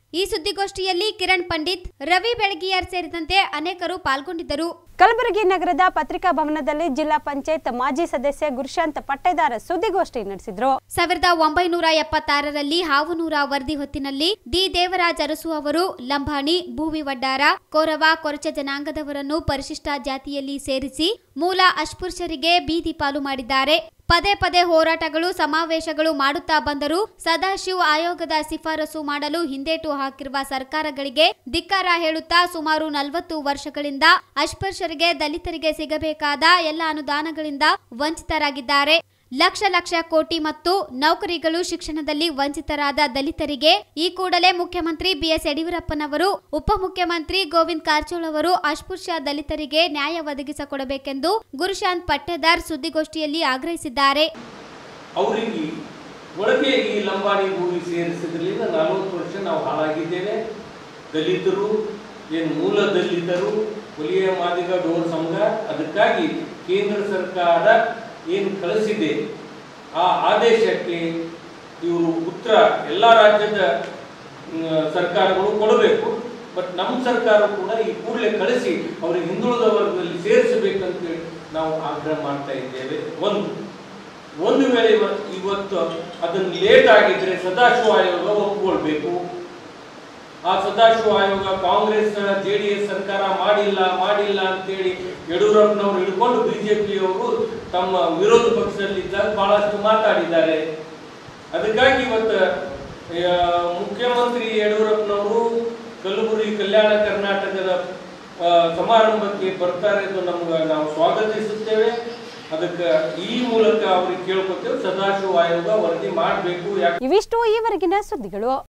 ಈ ಸುದ್ದಿಗೋಷ್ಠಿಯಲ್ಲಿ ಕಿರಣ್ ಪಂಡಿತ್ ರವಿ ಬೆಳಗಿಯಾರ್ ಸೇರಿದಂತೆ ಅನೇಕರು ಪಾಲ್ಗೊಂಡಿದ್ದರು ಕಲಬುರಗಿ ನಗರದ ಪತ್ರಿಕಾ ಭವನದಲ್ಲಿ ಜಿಲ್ಲಾ ಪಂಚಾಯತ್ ಮಾಜಿ ಸದಸ್ಯ ಗುರುಶಾಂತ್ ಪಟ್ಟೇದಾರ ಸುದ್ದಿಗೋಷ್ಠಿ ನಡೆಸಿದ್ರು ಸಾವಿರದ ಒಂಬೈನೂರ ಎಪ್ಪತ್ತಾರರಲ್ಲಿ ಹಾವನೂರ ವರದಿ ಹೊತ್ತಿನಲ್ಲಿ ಡಿ ದೇವರಾಜ್ ಅರಸು ಅವರು ಲಂಬಾಣಿ ಭೂವಿ ವಡ್ಡಾರ ಕೋರವ ಕೊರಚ ಜನಾಂಗದವರನ್ನು ಪರಿಶಿಷ್ಟ ಜಾತಿಯಲ್ಲಿ ಸೇರಿಸಿ ಮೂಲ ಅಸ್ಪೃಶ್ಯರಿಗೆ ಬೀದಿ ಪಾಲು ಮಾಡಿದ್ದಾರೆ ಪದೇ ಪದೇ ಹೋರಾಟಗಳು ಸಮಾವೇಶಗಳು ಮಾಡುತ್ತಾ ಬಂದರೂ ಸದಾಶಿವ್ ಆಯೋಗದ ಶಿಫಾರಸು ಮಾಡಲು ಹಿಂದೇಟು ಹಾಕಿರುವ ಸರ್ಕಾರಗಳಿಗೆ ಧಿಕ್ಕಾರ ಹೇಳುತ್ತಾ ಸುಮಾರು ನಲವತ್ತು ವರ್ಷಗಳಿಂದ ಅಸ್ಪೃಶ್ಯರಿಗೆ ದಲಿತರಿಗೆ ಸಿಗಬೇಕಾದ ಎಲ್ಲ ಅನುದಾನಗಳಿಂದ ವಂಚಿತರಾಗಿದ್ದಾರೆ ಲಕ್ಷ ಲಕ್ಷ ಕೋಟಿ ಮತ್ತು ನೌಕರಿಗಳು ಶಿಕ್ಷಣದಲ್ಲಿ ವಂಚಿತರಾದ ದಲಿತರಿಗೆ ಈ ಕೂಡಲೇ ಮುಖ್ಯಮಂತ್ರಿ ಬಿಎಸ್ ಯಡಿಯೂರಪ್ಪನವರು ಉಪಮುಖ್ಯಮಂತ್ರಿ ಗೋವಿಂದ್ ಕಾರಜೋಳ ಅವರು ಅಸ್ಪೃಶ್ಯ ದಲಿತರಿಗೆ ನ್ಯಾಯ ಒದಗಿಸಿಕೊಡಬೇಕೆಂದು ಗುರುಶಾಂತ್ ಪಟ್ಟೇದಾರ್ ಸುದ್ದಿಗೋಷ್ಠಿಯಲ್ಲಿ ಆಗ್ರಹಿಸಿದ್ದಾರೆ ಅವರಿಗೆ ಒಳಗೆ ಈ ಲಂಬಾಣಿ ಭೂಮಿ ಸೇರಿಸಿದ್ರಿಂದ ನಲವತ್ತು ವರ್ಷ ನಾವು ಹಾಳಾಗಿದ್ದೇವೆ ದಲಿತರು ಏನು ಮೂಲ ದಲಿತರು ಹುಲಿಯ ಮಾದಿಗ ಡೋರ್ ಸಂಘ ಅದಕ್ಕಾಗಿ ಕೇಂದ್ರ ಸರ್ಕಾರ ಏನು ಕಳಿಸಿದೆ ಆ ಆದೇಶಕ್ಕೆ ಇವರು ಉತ್ತರ ಎಲ್ಲ ರಾಜ್ಯದ ಮ್, ಸರ್ಕಾರಗಳು ಕೊಡಬೇಕು ಬಟ್ ನಮ್ಮ ಸರ್ಕಾರ ಕೂಡ ಈ ಕೂಡಲೇ ಕಳಿಸಿ ಅವರಿಗೆ ಹಿಂದುಳಿದ ವರ್ಗದಲ್ಲಿ ಸೇರಿಸಬೇಕಂತೇಳಿ ನಾವು ಆಗ್ರಹ ಮಾಡ್ತಾ ಇದ್ದೇವೆ ಒಂದು ಒಂದು ವೇಳೆ ಇವ- ಇವತ್ತು ಅದನ್ನು ಲೇಟ್ ಆಗಿದ್ರೆ ಸದಾಶಿವ ಆಯೋಗ ಒಪ್ಕೊಳ್ಬೇಕು ಆ ಸದಾಶಿವ ಆಯೋಗ ಕಾಂಗ್ರೆಸ್ ಜೆ ಡಿ ಎಸ್ ಸರ್ಕಾರ ಮಾಡಿಲ್ಲ ಮಾಡಿಲ್ಲ ಅಂತೇಳಿ ಯಡಿಯೂರಪ್ಪನವರು ಹಿಡ್ಕೊಂಡು ಬಿಜೆಪಿಯವರು ತಮ್ಮ ವಿರೋಧ ಪಕ್ಷದಲ್ಲಿದ್ದಾಗ ಬಹಳಷ್ಟು ಮಾತಾಡಿದ್ದಾರೆ ಅದಕ್ಕಾಗಿ ಇವತ್ತು ಆ, ಮುಖ್ಯಮಂತ್ರಿ ಯಡಿಯೂರಪ್ಪನವರು ಕಲಬುರಗಿ ಕಲ್ಯಾಣ ಕರ್ನಾಟಕದ ಆ, ಸಮಾರಂಭಕ್ಕೆ ಬರ್ತಾರೆ ಎಂದು ನಮ್ಗೆ ನಾವು ಸ್ವಾಗತಿಸುತ್ತೇವೆ ಅದಕ್ಕೆ ಈ ಮೂಲಕ ಅವ್ರಿಗೆ ಕೇಳ್ಕೊತೇವೆ ಸದಾಶಿವ ಆಯೋಗ ವರದಿ ಮಾಡಬೇಕು ಯಾಕೆ ಇವಿಷ್ಟು ಈವರೆಗಿನ ಸುದ್ದಿಗಳು